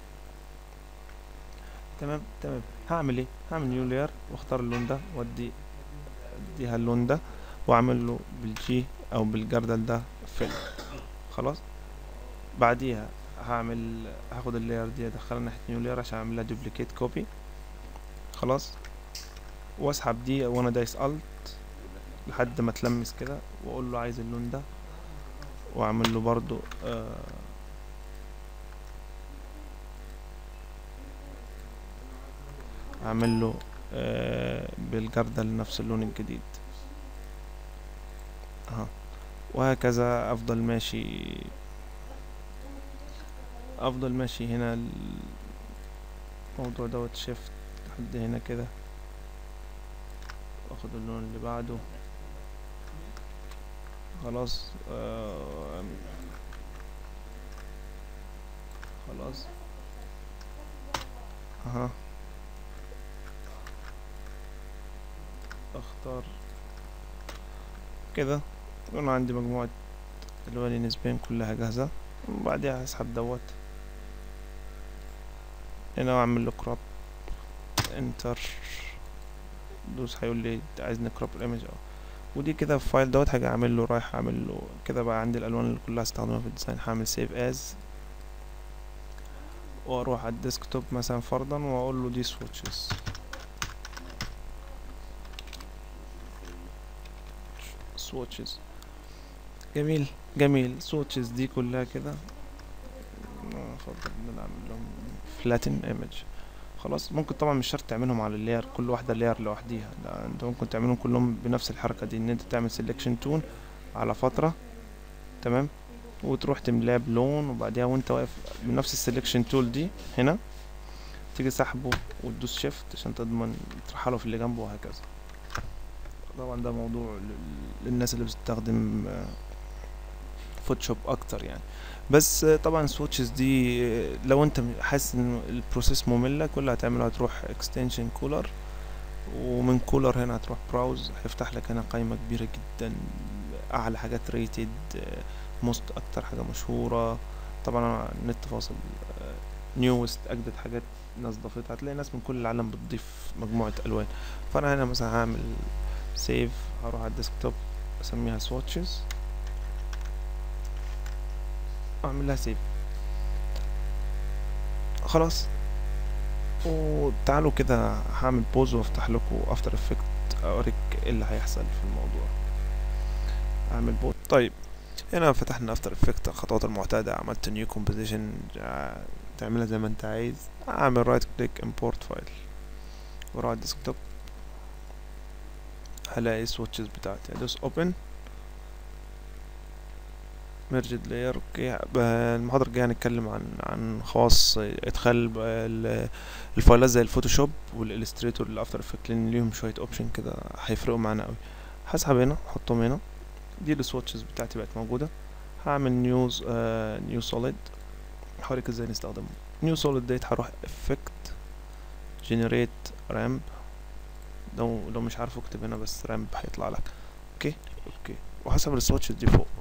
تمام تمام هعمل ايه هعمل نيو لاير واختار اللون ده وادي اديها اللون ده واعمل له بالجي او بالجردل ده فيل خلاص بعديها هعمل هاخد اللاير دي ادخلها ناحية نيو لاير عشان اعملها دوبليكيت كوبي خلاص واسحب دي وانا دايس الت لحد ما تلمس كده واقول له عايز اللون ده واعمل له برضو آه اعمل له آه بالجردل نفس اللون الجديد اها وهكذا افضل ماشي افضل ماشي هنا الموضوع دوت شيفت لحد هنا كده واخد اللون اللي بعده خلاص آه خلاص اها اختار كده يكون عندي مجموعة الواني نسبيا كلها جاهزة وبعدها هسحب دوت هنا واعمل له كروب انتر دوس هيقول لي عايز نكروب الايمج اه ودي كده الفايل دوت هاجي اعمل له رايح اعمل له كده بقى عندي الالوان اللي كلها استخدمها في الديزاين هعمل سيف از واروح على الديسكتوب مثلا فرضا واقول له دي سويتشز سويتشز جميل جميل سويتشز دي كلها كده افضل ان انا اعمل لهم فلاتن ايمج خلاص ممكن طبعا مش شرط تعملهم على اللاير كل واحده لاير لوحديها لا انت ممكن تعملهم كلهم بنفس الحركه دي ان انت تعمل سيلكشن تون على فتره تمام وتروح تملاه بلون وبعديها وانت واقف بنفس السيلكشن تول دي هنا تيجي سحبه وتدوس شيفت عشان تضمن ترحله في اللي جنبه وهكذا طبعا ده موضوع لل- للناس اللي بتستخدم فوتوشوب اكتر يعني بس آه، طبعا سواتشز دي آه، لو انت م- حاسس ان البروسيس مملة كل اللي هتعمله هتروح اكستنشن كولر ومن كولر هنا هتروح براوز هيفتح لك هنا قائمة كبيرة جدا اعلى حاجات ريتد موست اكتر حاجة مشهورة طبعا انا النت فاصل نيوست اجدد حاجات ناس ضافتها هتلاقي ناس من كل العالم بتضيف مجموعة الوان فانا هنا مثلا هعمل سيف هروح على الديسكتوب اسميها سواتشز اعمل لها سيف خلاص وتعالوا كده هعمل بوز وافتح لكم افتر افكت اوريك ايه اللي هيحصل في الموضوع اعمل بوز طيب هنا فتحنا افتر افكت الخطوات المعتادة عملت نيو كومبوزيشن تعملها زي ما انت عايز اعمل رايت كليك امبورت فايل واروح على الديسكتوب هلاقي السويتشز بتاعتي ادوس اوبن ميرجد لاير اوكي المحاضرة الجاية هنتكلم عن عن خواص ادخال الفايلات زي الفوتوشوب والالستريتور الافتر افكت لان ليهم شوية اوبشن كده هيفرقوا معانا قوي هسحب هنا احطهم هنا دي السواتشز بتاعتي بقت موجودة هعمل نيوز آه نيو سوليد هوريك ازاي نستخدمه نيو سوليد ديت هروح افكت جنريت رامب لو لو مش عارفه اكتب هنا بس رامب هيطلع لك اوكي اوكي وحسب السواتشز دي فوق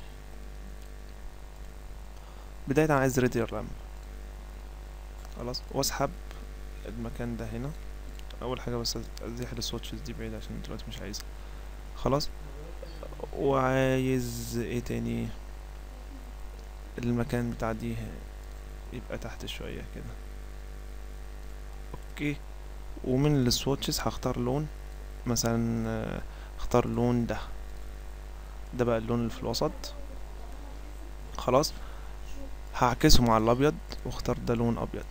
بداية انا عايز راديال رامب خلاص واسحب المكان ده هنا اول حاجة بس ازيح السواتشز دي بعيد عشان دلوقتي مش عايزها خلاص وعايز ايه تاني المكان بتاع دي يبقى تحت شوية كده اوكي ومن السواتشز هختار لون مثلا اختار اللون ده ده بقى اللون اللي في الوسط خلاص هعكسه مع الابيض واختار ده لون ابيض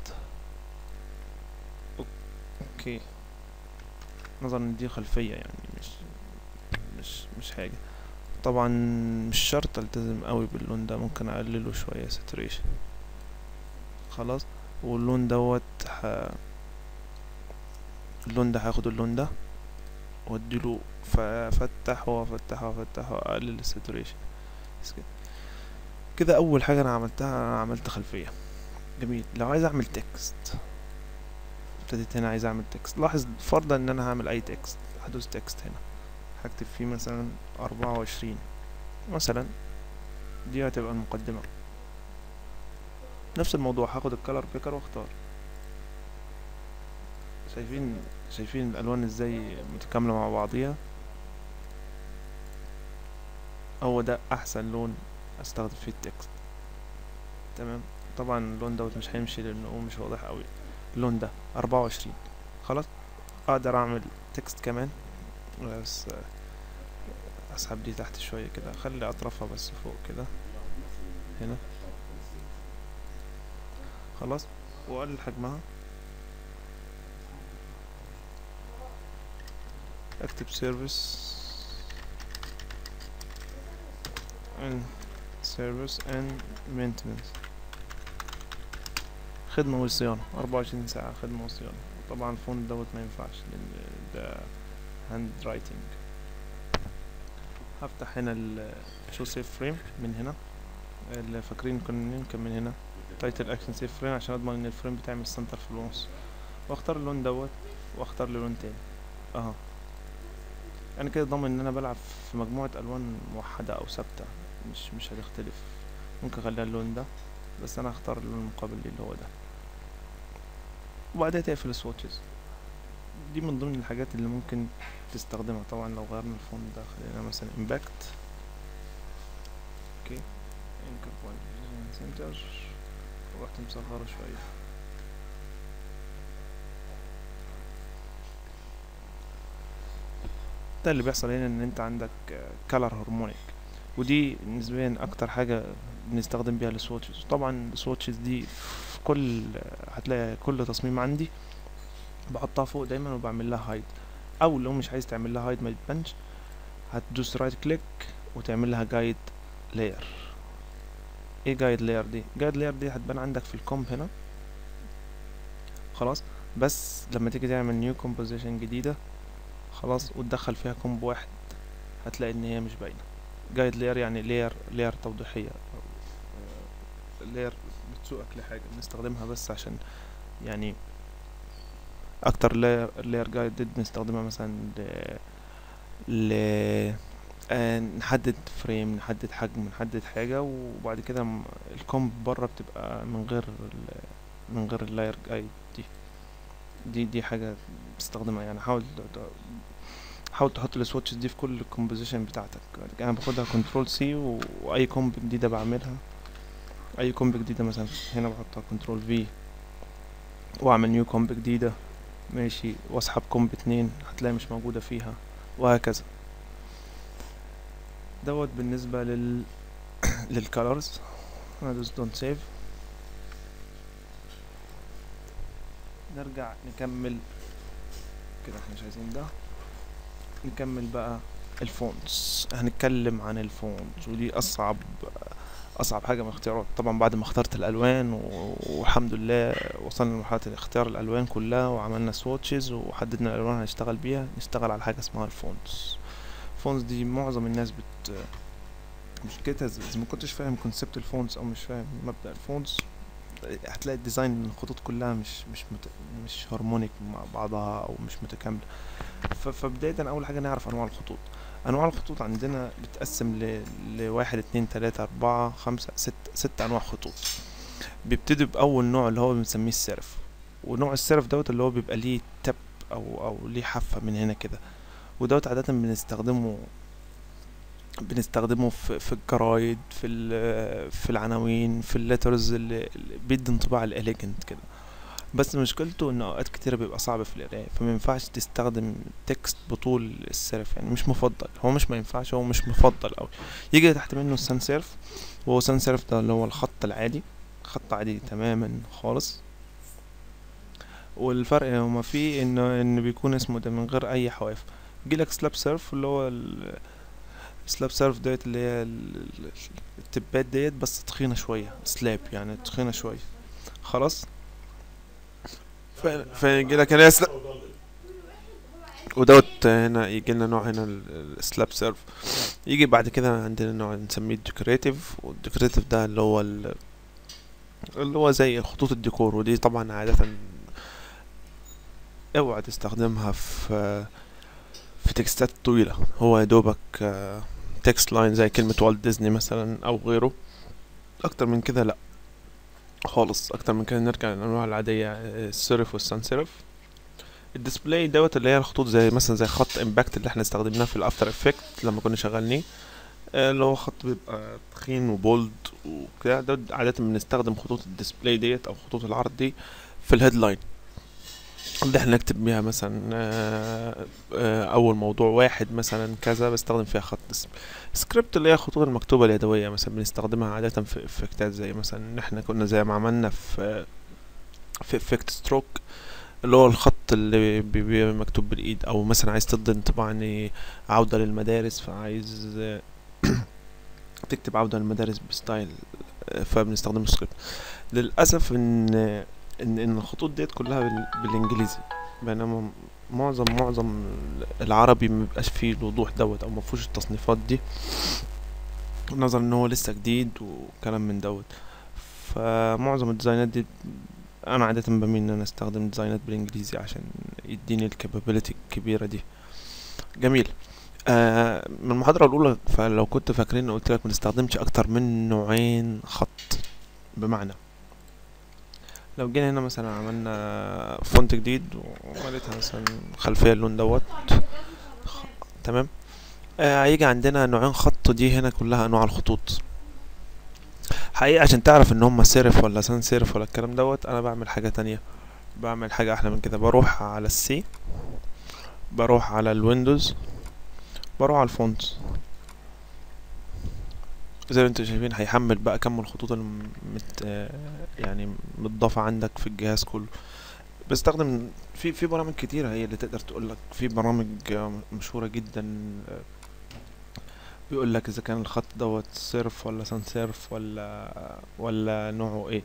اوكي نظرا ان دي خلفية يعني مش مش مش حاجة طبعا مش شرط التزم قوي باللون ده ممكن اقلله شوية ساتوريشن خلاص واللون دوت ه... اللون ده هاخد اللون ده واديله فافتح وافتح وافتح واقلل الساتوريشن بس كده كده اول حاجة انا عملتها انا عملت خلفية جميل لو عايز اعمل تكست ابتديت هنا عايز اعمل تكست لاحظ فرضا ان انا هعمل اي تكست هدوس تكست هنا هكتب فيه مثلا أربعة وعشرين مثلا دي هتبقى المقدمة نفس الموضوع هاخد الكالر بيكر واختار شايفين شايفين الالوان ازاي متكاملة مع بعضيها هو ده احسن لون استخدم فيه التكست تمام طبعا اللون دوت مش هيمشي لانه هو مش واضح قوي اللون ده أربعة وعشرين خلاص اقدر اعمل تكست كمان بس اسحب دي تحت شوية كده اخلي اطرافها بس فوق كده هنا خلاص واقلل حجمها اكتب سيرفيس and service and maintenance خدمة وصيانة أربعة وعشرين ساعة خدمة وصيانة طبعا الفون دوت ما ينفعش لأن ده هاند رايتنج هفتح هنا ال شو سيف فريم من هنا اللي فاكرين كنا يمكن من هنا تايتل اكشن سيف فريم عشان اضمن ان الفريم بتاعي مش سنتر في النص واختار اللون دوت واختار لي لون تاني اهو انا كده ضامن ان انا بلعب في مجموعة الوان موحدة او ثابتة مش مش هتختلف ممكن اخليها اللون ده بس انا هختار اللون المقابل ليه اللي هو ده وبعدها تقفل السواتشز دي من ضمن الحاجات اللي ممكن تستخدمها طبعا لو غيرنا الفون ده خلينا مثلا امباكت اوكي انكر بوينت سنتر ورحت مصغره شوية ده اللي بيحصل هنا ان انت عندك كالر هرمونيك ودي نسبيا اكتر حاجة بنستخدم بيها السواتشز طبعا السواتشز دي في كل هتلاقي كل تصميم عندي بحطها فوق دايما وبعمل لها هايد او لو مش عايز تعمل لها هايد ما تبانش هتدوس رايت كليك وتعمل لها جايد لاير ايه جايد لاير دي جايد لاير دي هتبان عندك في الكومب هنا خلاص بس لما تيجي تعمل نيو كومبوزيشن جديدة خلاص وتدخل فيها كومب واحد هتلاقي ان هي مش باينة جايد لاير يعني لاير لاير توضيحية لاير بتسوقك لحاجة بنستخدمها بس عشان يعني اكتر لاير جايدد بنستخدمها مثلا ل ل آه، نحدد فريم نحدد حجم نحدد حاجة وبعد كده م- الكومب بره بتبقى من غير ال- من غير اللاير جايد دي دي دي حاجة بتستخدمها يعني حاول ت- ت- حاول تحط السواتشز دي في كل الكومبوزيشن بتاعتك انا باخدها كنترول سي واي كومب جديدة بعملها اي كومب جديدة مثلا هنا بحطها كنترول في واعمل نيو كومب جديدة ماشي واسحب كومب اتنين هتلاقي مش موجودة فيها وهكذا دوت بالنسبة لل للكالرز هدوس دونت سيف نرجع نكمل كده احنا مش عايزين ده نكمل بقى الفونتس هنتكلم عن الفونتس ودي اصعب اصعب حاجه من الاختيارات طبعا بعد ما اخترت الالوان و- والحمد لله وصلنا لمرحله اختيار الالوان كلها وعملنا سواتشز وحددنا الالوان اللي هنشتغل بيها نشتغل على حاجه اسمها الفونتس الفونتس دي معظم الناس بت مشكلتها إذا إذا ما كنتش فاهم كونسبت الفونتس او مش فاهم مبدأ الفونتس هتلاقي الديزاين الخطوط كلها مش مش مت... مش هارمونيك مع بعضها او مش متكامله ف... فبدايه اول حاجه نعرف انواع الخطوط انواع الخطوط عندنا بتقسم ل... لواحد اتنين تلاتة اربعة خمسة ست ست انواع خطوط بيبتدي باول نوع اللي هو بنسميه السرف ونوع السرف دوت اللي هو بيبقى ليه تب او او ليه حافه من هنا كده ودوت عاده بنستخدمه بنستخدمه في في الجرايد في ال- في العناوين في الليترز اللي اللي بيدي انطباع الاليجنت كده بس مشكلته ان اوقات كتيره بيبقى صعب في القرايه فما ينفعش تستخدم تكست بطول السيرف يعني مش مفضل هو مش ما ينفعش هو مش مفضل قوي يجي تحت منه السان سيرف وهو سان سيرف ده اللي هو الخط العادي خط عادي تماما خالص والفرق هما فيه ان ان بيكون اسمه ده من غير اي حواف يجيلك سلاب سيرف اللي هو ال- سلاب سيرف ديت اللي هي ال- ال- التبات ديت بس تخينة شوية سلاب يعني تخينة شوية خلاص ف- فيجي لك هنا سلاب ودوت هنا يجي لنا نوع هنا السلاب سيرف يجي بعد كده عندنا نوع نسميه الديكوريتيف والديكوريتيف ده اللي هو ال- اللي هو زي خطوط الديكور ودي طبعا عادة اوعى تستخدمها في في تكستات طويلة هو يا دوبك تكست لاين زي كلمة والت ديزني مثلا أو غيره أكتر من كده لأ خالص أكتر من كده نرجع للأنواع العادية آه، السيرف والسان سيرف الديسبلاي دوت اللي هي الخطوط زي مثلا زي خط امباكت اللي احنا استخدمناه في الافتر افكت لما كنا شغالين آه، اللي هو خط بيبقى تخين وبولد وكده ده عادة بنستخدم خطوط الديسبلاي ديت أو خطوط العرض دي في الهيدلاين اللي احنا نكتب بيها مثلا آه، آه، اول موضوع واحد مثلا كذا بستخدم فيها خط اسم سكريبت اللي هي الخطوط المكتوبة اليدوية مثلا بنستخدمها عادة في افكتات زي مثلا ان احنا كنا زي ما عملنا في في افكت ستروك اللي هو الخط اللي بي- بيبقى مكتوب بالايد او مثلا عايز تدي انطباع ان عودة للمدارس فعايز آه، تكتب عودة للمدارس بستايل آه، فبنستخدم سكريبت للأسف ان ان ان الخطوط ديت كلها بال- بالانجليزي بينما معظم معظم العربي مبيبقاش فيه الوضوح دوت او مفهوش التصنيفات دي نظرا ان هو لسه جديد وكلام من دوت فمعظم الديزاينات دي انا عادة بميل ان انا استخدم ديزاينات بالانجليزي عشان يديني الكابابيلتي الكبيرة دي جميل آه من المحاضرة الأولى فلو كنت فاكرين قلت لك منستخدمش أكتر من نوعين خط بمعنى لو جينا هنا مثلا عملنا فونت جديد ومالتها مثلا خلفية اللون دوت خ- تمام آه هيجي عندنا نوعين خط دي هنا كلها انواع الخطوط حقيقة عشان تعرف ان هما سيرف ولا سان سيرف ولا الكلام دوت انا بعمل حاجة تانية بعمل حاجة احلى من كده بروح على السي بروح على الويندوز بروح على الفونت زي ما انتوا شايفين هيحمل بقى كم الخطوط المت آه، يعني متضافة عندك في الجهاز كله بستخدم في في برامج كتيرة هي اللي تقدر تقول لك في برامج آه، مشهورة جدا آه، بيقول لك اذا كان الخط دوت سيرف ولا سان سيرف ولا ولا نوعه ايه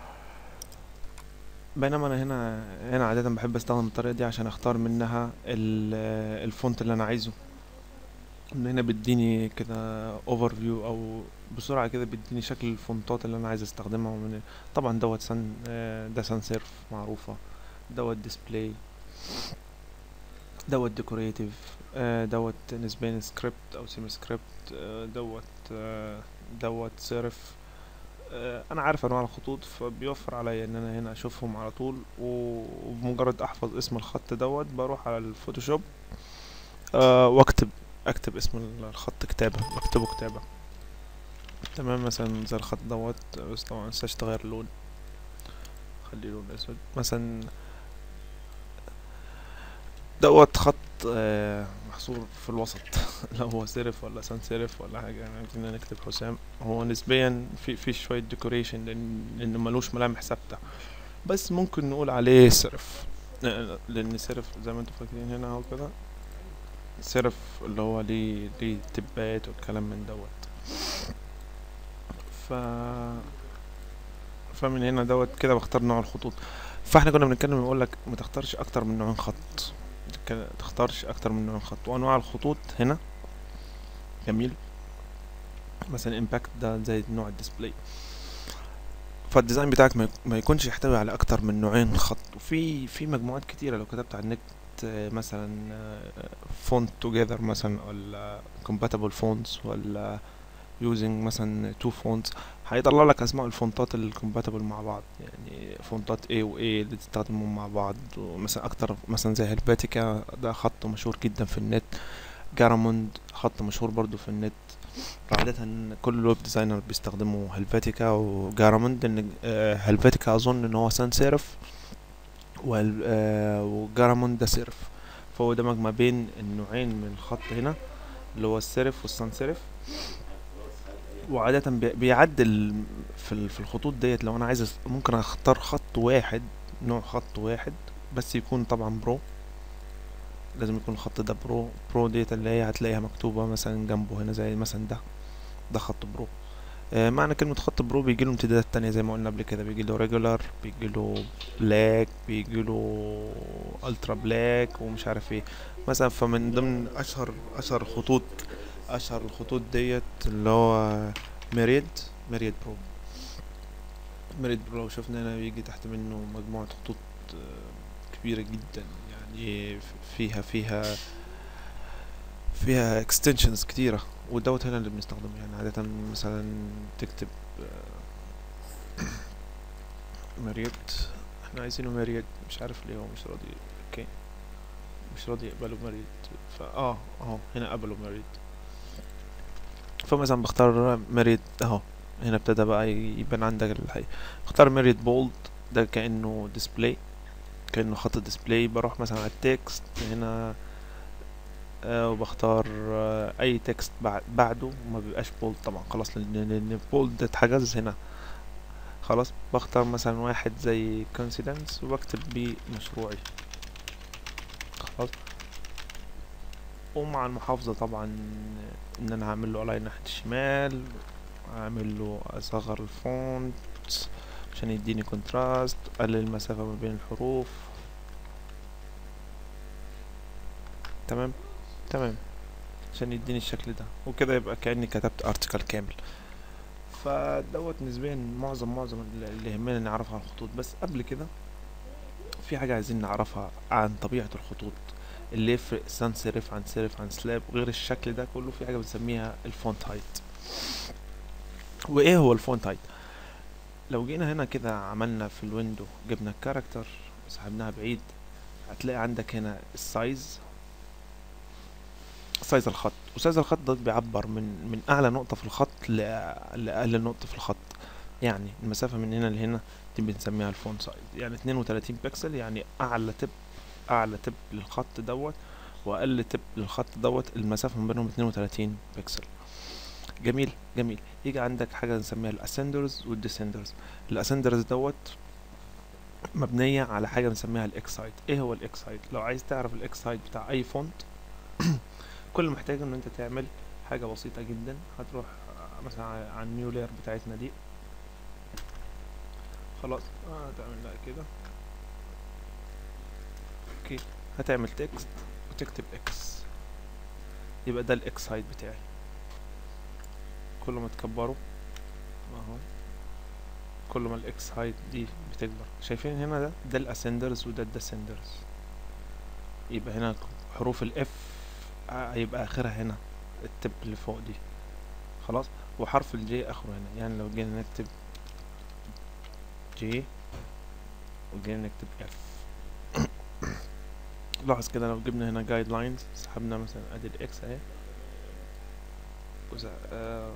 بينما انا هنا هنا عادة بحب استخدم الطريقة دي عشان اختار منها ال- الفونت اللي انا عايزه من هنا بيديني كده اوفر فيو او بسرعة كده بيديني شكل الفونتات اللي انا عايز استخدمها ومن طبعا دوت سان آه، ده سان سيرف معروفة دوت ديسبلاي دوت ديكوريتيف دوت نسبيا سكريبت او سيمي سكريبت دوت آه، دوت صرف آه، انا عارف انواع الخطوط فبيوفر عليا ان انا هنا اشوفهم على طول و- وبمجرد احفظ اسم الخط دوت بروح على الفوتوشوب آه، واكتب اكتب اسم الخط كتابة بكتبه كتابة تمام مثلا زي الخط دوت بس طبعا منساش تغير اللون خليه لون اسود مثلا دوت خط آه، محصور في الوسط لو هو سيرف ولا سان سيرف ولا حاجة يعني عايزين نكتب حسام هو نسبيا في في شوية ديكوريشن لأن لأن ملوش ملامح ثابتة بس ممكن نقول عليه سيرف آه، لأن سيرف زي ما انتوا فاكرين هنا اهو كده سيرف اللي هو ليه ليه تبات والكلام من دوت ف فمن هنا دوت كده بختار نوع الخطوط فاحنا كنا بنتكلم بنقول لك ما تختارش اكتر من نوعين خط تك- تختارش اكتر من نوعين خط وانواع الخطوط هنا جميل مثلا امباكت ده زي نوع الديسبلاي فالديزاين بتاعك ما يك- ما يكونش يحتوي على اكتر من نوعين خط وفي في مجموعات كتيره لو كتبت على النت آه، مثلا فونت توجذر مثلا ولا compatible fonts ولا using مثلا two fonts هيطلع لك اسماء الفونتات الكومباتبل مع بعض يعني فونتات A و A اللي تستخدمهم مع بعض ومثلا اكتر مثلا زي هلفاتيكا ده خط مشهور جدا في النت جاراموند خط مشهور برضو في النت عادة كل الويب ديزاينر بيستخدموا هلفاتيكا وجاراموند ان آه، هلفاتيكا اظن ان هو سان سيرف وهل- آه، وجاراموند ده سيرف فهو دمج ما بين النوعين من الخط هنا اللي هو السيرف والسان سيرف وعادة بي- بيعدل في ال- في الخطوط ديت لو انا عايز أس- ممكن اختار خط واحد نوع خط واحد بس يكون طبعا برو لازم يكون الخط ده برو برو ديت اللي هي هتلاقيها مكتوبة مثلا جنبه هنا زي مثلا ده ده خط برو آه معنى كلمة خط برو بيجي له امتدادات تانية زي ما قلنا قبل كده بيجي له ريجولار بيجي له بلاك بيجي له الترا بلاك ومش عارف ايه مثلا فمن ضمن اشهر اشهر خطوط اشهر الخطوط ديت اللي هو ميريد ميريد برو ميريد برو لو شفنا هنا بيجي تحت منه مجموعة خطوط آه، كبيرة جدا يعني ف- فيها فيها فيها extensions كتيرة ودوت هنا اللي بنستخدمه يعني عادة مثلا تكتب آه، ماريوت احنا عايزينه ماريوت مش عارف ليه هو مش راضي اوكي مش راضي يقبلوا ماريوت فا اه اهو هنا قبلوا ماريوت فمثلا بختار ماريوت اهو هنا ابتدى بقى يبان عندك الحقيقة اختار ماريوت بولد ده كأنه ديسبلاي كأنه خط ديسبلاي بروح مثلا على التكست هنا آه وبختار آه اي تكست بعد بعده ما بيبقاش بولد طبعا خلاص لان لان بولد اتحجز هنا خلاص بختار مثلا واحد زي coincidence وبكتب بيه مشروعي خلاص ومع المحافظة طبعا ان انا هعمل له الاين ناحية الشمال اعمل له اصغر الفونت عشان يديني كونتراست اقلل المسافة ما بين الحروف تمام تمام عشان يديني الشكل ده وكده يبقى كأني كتبت ارتكل كامل فدوت نسبيا معظم معظم اللي اللي يهمنا نعرفها عن الخطوط بس قبل كده في حاجة عايزين نعرفها عن طبيعة الخطوط اللي يفرق سان سيرف عن سيرف عن سلاب غير الشكل ده كله في حاجة بنسميها الفونت هايت وايه هو الفونت هايت لو جينا هنا كده عملنا في الويندو جبنا الكاركتر وسحبناها بعيد هتلاقي عندك هنا السايز سايز الخط وسايز الخط ده بيعبر من من اعلى نقطة في الخط ل- لاقل نقطة في الخط يعني المسافة من هنا لهنا دي بنسميها الفونت سايز يعني 32 بكسل يعني اعلى تب اعلى تب للخط دوت واقل تب للخط دوت المسافة ما بينهم 32 بكسل جميل جميل يجي عندك حاجة نسميها الاسندرز والديسندرز الاسندرز دوت مبنية على حاجة بنسميها الاكس هايت ايه هو الاكس هايت لو عايز تعرف الاكس هايت بتاع اي فونت كل اللي محتاجه ان انت تعمل حاجة بسيطة جدا هتروح آه، مثلا على على النيو لاير بتاعتنا دي خلاص آه، هتعمل لها كده اوكي هتعمل تكست وتكتب اكس يبقى ده الاكس هايت بتاعي كل ما تكبره اهو كل ما الاكس هايت دي بتكبر شايفين هنا ده ده الاسندرز وده الديسندرز يبقى هنا حروف الاف هيبقى اخرها هنا التب اللي فوق دي خلاص وحرف الجي اخره هنا يعني لو جينا نكتب جي وجينا نكتب اف لاحظ كده لو جبنا هنا جايد لاينز سحبنا مثلا ادي الاكس اهي وس- آه،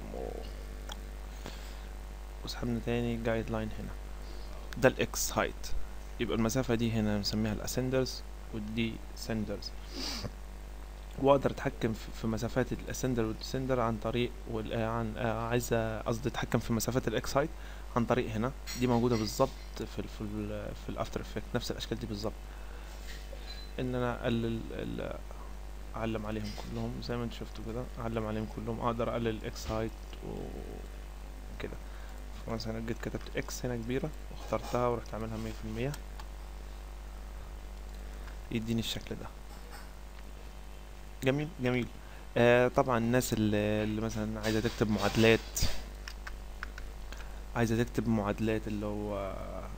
وسحبنا تاني جايد لاين هنا ده الاكس هايت يبقى المسافة دي هنا نسميها الاسندرز والدي سندرز واقدر اتحكم في- في مسافات الاسندر والديسندر عن طريق وال- آه، عن آه، عايز قصدي اتحكم في مسافات الاكس هايت عن طريق هنا دي موجودة بالظبط في ال في ال في الافتر افكت نفس الاشكال دي بالظبط ان انا اقلل ال- اعلم عليهم كلهم زي ما انتوا شفتوا كده اعلم عليهم كلهم اقدر اقلل الاكس هايت وكده فمثلا جيت كتبت اكس هنا كبيرة واخترتها ورحت عاملها مية في المية يديني الشكل ده جميل جميل آه طبعا الناس اللي, اللي مثلا عايزة تكتب معادلات عايزة تكتب معادلات اللي هو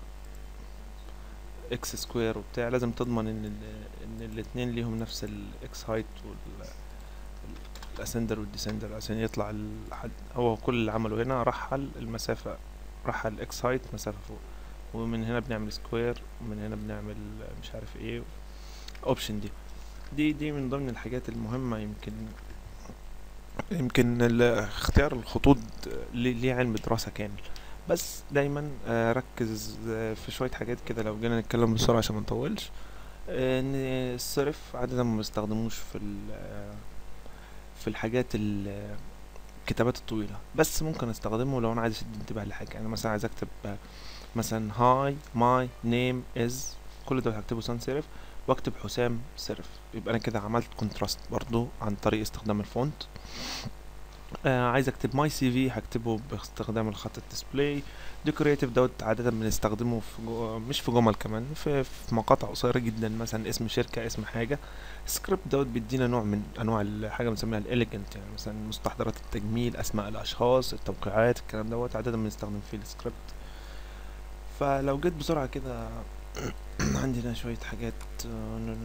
اكس سكوير وبتاع لازم تضمن ان ال ان الاتنين ليهم نفس الاكس هايت وال الاسندر والديسندر عشان يطلع الحد هو كل اللي عمله هنا رحل المسافة رحل الاكس هايت مسافة فوق ومن هنا بنعمل سكوير ومن هنا بنعمل مش عارف ايه اوبشن دي دي دي من ضمن الحاجات المهمة يمكن يمكن ال- اختيار الخطوط ليه ليه علم دراسة كامل بس دايما آه، ركز آه، في شوية حاجات كده لو جينا نتكلم بسرعة عشان ما نطولش آه، ان الصرف عادة ما بستخدموش في ال- آه، في الحاجات ال- الكتابات الطويلة بس ممكن استخدمه لو انا عايز اشد انتباه لحاجة يعني مثلا عايز اكتب آه، مثلا هاي ماي نيم از كل ده هكتبه سان سيرف واكتب حسام سيرف يبقى انا كده عملت كونتراست برضو عن طريق استخدام الفونت آه عايز اكتب ماي سي في هكتبه باستخدام الخط الديسبلاي ديكوريتيف دوت عادة بنستخدمه في جو... مش في جمل كمان في, في مقاطع قصيرة جدا مثلا اسم شركة اسم حاجة سكريبت دوت بيدينا نوع من انواع الحاجة بنسميها الاليجنت يعني مثلا مستحضرات التجميل اسماء الاشخاص التوقيعات الكلام دوت عادة بنستخدم فيه السكريبت فلو جيت بسرعة كده عندنا شوية حاجات آه،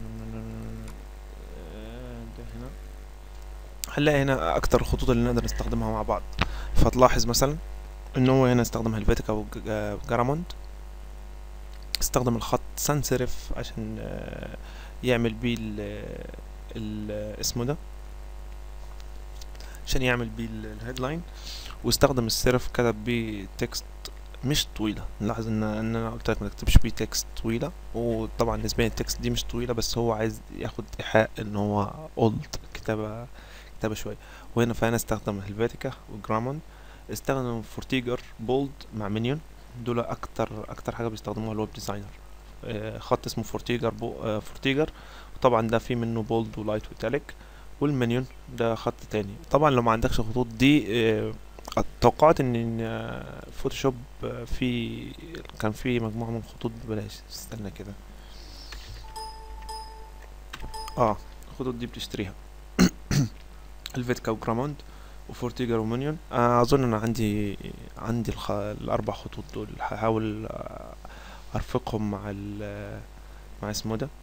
ده هنا هنلاقي هنا اكتر الخطوط اللي نقدر نستخدمها مع بعض فتلاحظ مثلا ان هو هنا استخدم هلفيتيكا وجراموند استخدم الخط سانسرف عشان آه، يعمل بيه ال ال- اسمه ده عشان يعمل بيه الهيدلاين واستخدم السيرف كتب بيه تكست مش طويلة نلاحظ ان ان انا قلت لك ما تكتبش بيه تكست طويلة وطبعا نسبيا التكست دي مش طويلة بس هو عايز ياخد ايحاء ان هو اولد كتابة كتابة شوية وهنا فانا استخدم هلفيتيكا وجراموند استخدم فورتيجر بولد مع مينيون دول اكتر اكتر حاجة بيستخدموها الويب ديزاينر آه، خط اسمه فورتيجر بو آه، فورتيجر وطبعا ده فيه منه بولد ولايت وتالك والمنيون ده خط تاني طبعا لو ما عندكش الخطوط دي آه، توقعت ان آه، فوتوشوب آه، في كان في مجموعة من الخطوط ببلاش استنى كده اه الخطوط دي بتشتريها الفيتكا وجراموند وفورتيجر ومونيون آه اظن انا عندي عندي الخ... الاربع خطوط دول هحاول آه، ارفقهم مع ال مع اسمه ده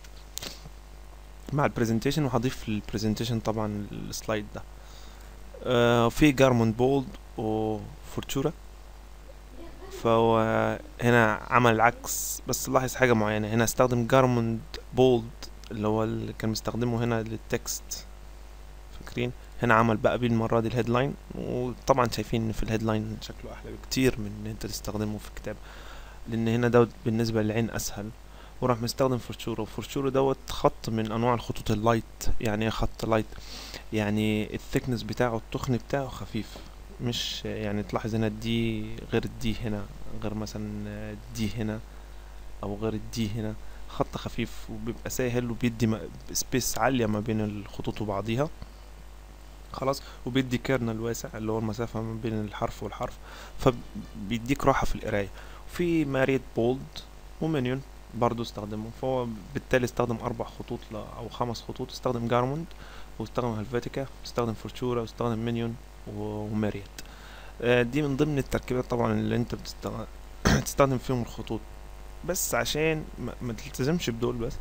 مع البرزنتيشن وهضيف للبرزنتيشن طبعا السلايد ده آه في جارموند بولد وفورتشورا فهو هنا عمل العكس بس لاحظ حاجة معينة هنا استخدم جارموند بولد اللي هو اللي كان مستخدمه هنا للتكست فاكرين هنا عمل بقى بيه المرة دي الهيدلاين وطبعا شايفين ان في الهيدلاين شكله احلى بكتير من ان انت تستخدمه في الكتاب لان هنا دوت بالنسبة للعين اسهل وراح مستخدم فرشورة وفرشورة دوت خط من انواع الخطوط اللايت يعني ايه خط لايت يعني الثيكنس بتاعه التخن بتاعه خفيف مش يعني تلاحظ هنا الدي غير الدي هنا غير مثلا دي هنا او غير الدي هنا خط خفيف وبيبقى سهل وبيدي سبيس عالية ما بين الخطوط وبعضيها خلاص وبيدي كيرنل واسع اللي هو المسافة ما بين الحرف والحرف فبيديك راحة في القراية في ماريت بولد ومنيون برضو استخدمه فهو بالتالي استخدم أربع خطوط ل- أو خمس خطوط استخدم جارموند واستخدم هلفيتيكا واستخدم فورتشورا واستخدم مينيون و- وماريت آه، دي من ضمن التركيبات طبعا اللي انت بتستخدم تستخدم فيهم الخطوط بس عشان ما, ما تلتزمش بدول بس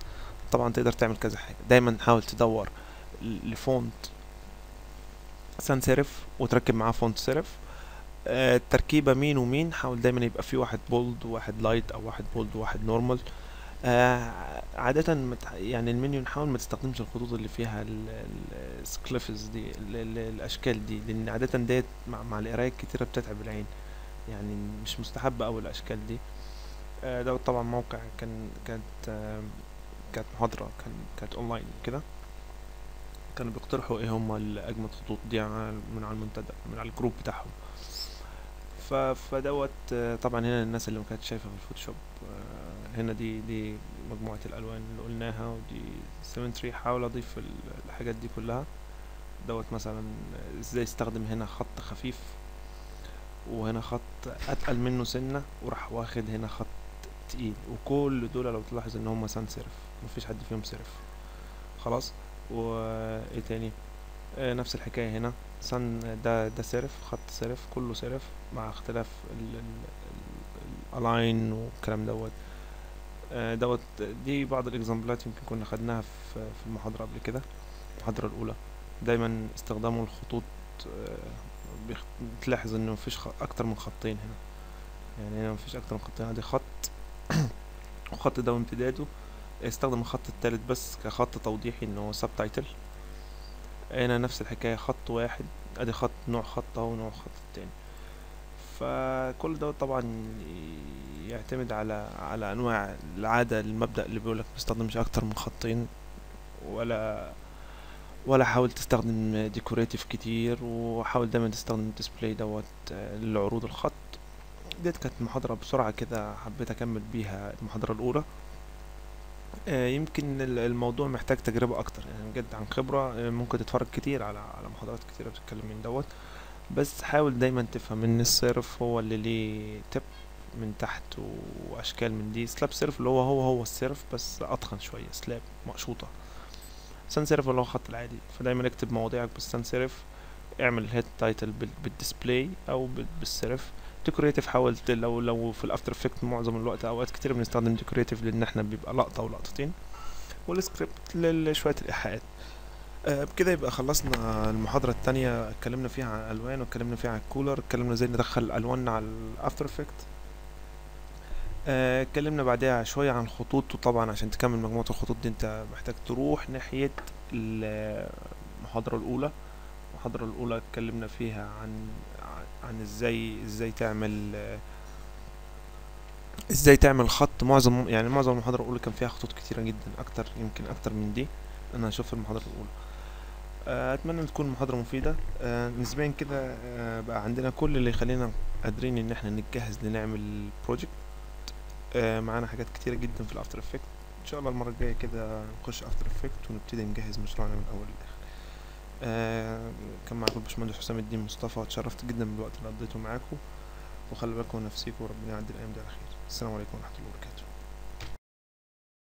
طبعا تقدر تعمل كذا حاجه دايما حاول تدور ل- لفونت سان سيرف وتركب معاه فونت سيرف آه، التركيبه مين ومين حاول دايما يبقى في واحد بولد وواحد لايت او واحد بولد وواحد نورمال آه عادة مت- يعني المنيو نحاول ما تستخدمش الخطوط اللي فيها السكليفز دي ال- ال- الاشكال دي لان عادة ديت مع, مع القراية الكتيرة بتتعب العين يعني مش مستحبة اوي الاشكال دي آه ده طبعا موقع كان كانت آه كانت محاضرة كان كانت اونلاين كده كانوا بيقترحوا ايه هما الاجمد خطوط دي على- من على المنتدى من على الجروب بتاعهم ف فدوت آه، طبعا هنا الناس اللي ما كانتش شايفه في الفوتوشوب آه، هنا دي دي مجموعه الالوان اللي قلناها ودي سيمتري حاول اضيف ال- الحاجات دي كلها دوت مثلا آه، ازاي استخدم هنا خط خفيف وهنا خط اتقل منه سنه وراح واخد هنا خط تقيل وكل دول لو تلاحظ ان هم سان سيرف مفيش حد فيهم سيرف خلاص وايه تاني آه، نفس الحكايه هنا سن ده ده سيرف خط سيرف كله سيرف مع اختلاف الالاين والكلام دوت آه، دوت دي بعض الاكزامبلات يمكن كنا خدناها في في المحاضرة قبل كده المحاضرة الأولى دايما استخدام الخطوط آه، بيخ- بتلاحظ انه مفيش خ... اكتر من خطين هنا يعني هنا مفيش اكتر من خطين ادي خط والخط ده وامتداده استخدم الخط التالت بس كخط توضيحي ان هو سب تايتل هنا نفس الحكاية خط واحد ادي خط نوع خط اهو ونوع خط التاني فكل ده طبعا يعتمد على على انواع العادة المبدأ اللي بيقولك مستخدمش اكتر من خطين ولا ولا حاول تستخدم ديكوريتيف كتير وحاول دايما تستخدم ديسبلاي دوت آه، لعروض الخط ديت كانت محاضرة بسرعة كده حبيت أكمل بيها المحاضرة الأولى آه، يمكن ال- الموضوع محتاج تجربة أكتر يعني بجد عن خبرة آه، ممكن تتفرج كتير على على محاضرات كتيرة بتتكلم من دوت بس حاول دايما تفهم ان الصرف هو اللي ليه تب من تحت واشكال من دي سلاب سيرف اللي هو هو هو السيرف بس اتقن شويه سلاب مقشوطه سان سيرف اللي هو الخط العادي فدايما اكتب مواضيعك بالسان سيرف اعمل الهيد تايتل بالديسبلاي او بال- بالسيرف ديكوريتيف حاول ت- لو لو في الافتر افكت معظم الوقت اوقات كتير بنستخدم ديكوريتيف لان احنا بيبقى لقطه ولقطتين والسكريبت لشويه الايحاءات آه، بكده يبقى خلصنا المحاضرة التانية اتكلمنا فيها عن الألوان واتكلمنا فيها عن الكولر اتكلمنا ازاي ندخل ألواننا على الأفتر افكت اتكلمنا بعدها شوية عن الخطوط وطبعا عشان تكمل مجموعة الخطوط دي انت محتاج تروح ناحية المحاضرة الأولى المحاضرة الأولى اتكلمنا فيها عن عن- عن ازاي ازاي تعمل آه، ازاي تعمل خط معظم يعني معظم المحاضرة الأولى كان فيها خطوط كتيرة جدا أكتر يمكن أكتر من دي أنا هشوف المحاضرة الأولى آه، اتمنى ان تكون محاضره مفيده آه، نسبيا كده آه، بقى عندنا كل اللي يخلينا قادرين ان احنا نتجهز لنعمل بروجكت معانا حاجات كتيره جدا في الافتر افكت ان شاء الله المره الجايه كده نخش افتر افكت ونبتدي نجهز مشروعنا من الاول للاخر آه، كان معاكم الباشمهندس حسام الدين مصطفى اتشرفت جدا بالوقت اللي قضيته معاكم وخلي بالكم من نفسيكم وربنا يعدي الايام دي على خير السلام عليكم ورحمه الله وبركاته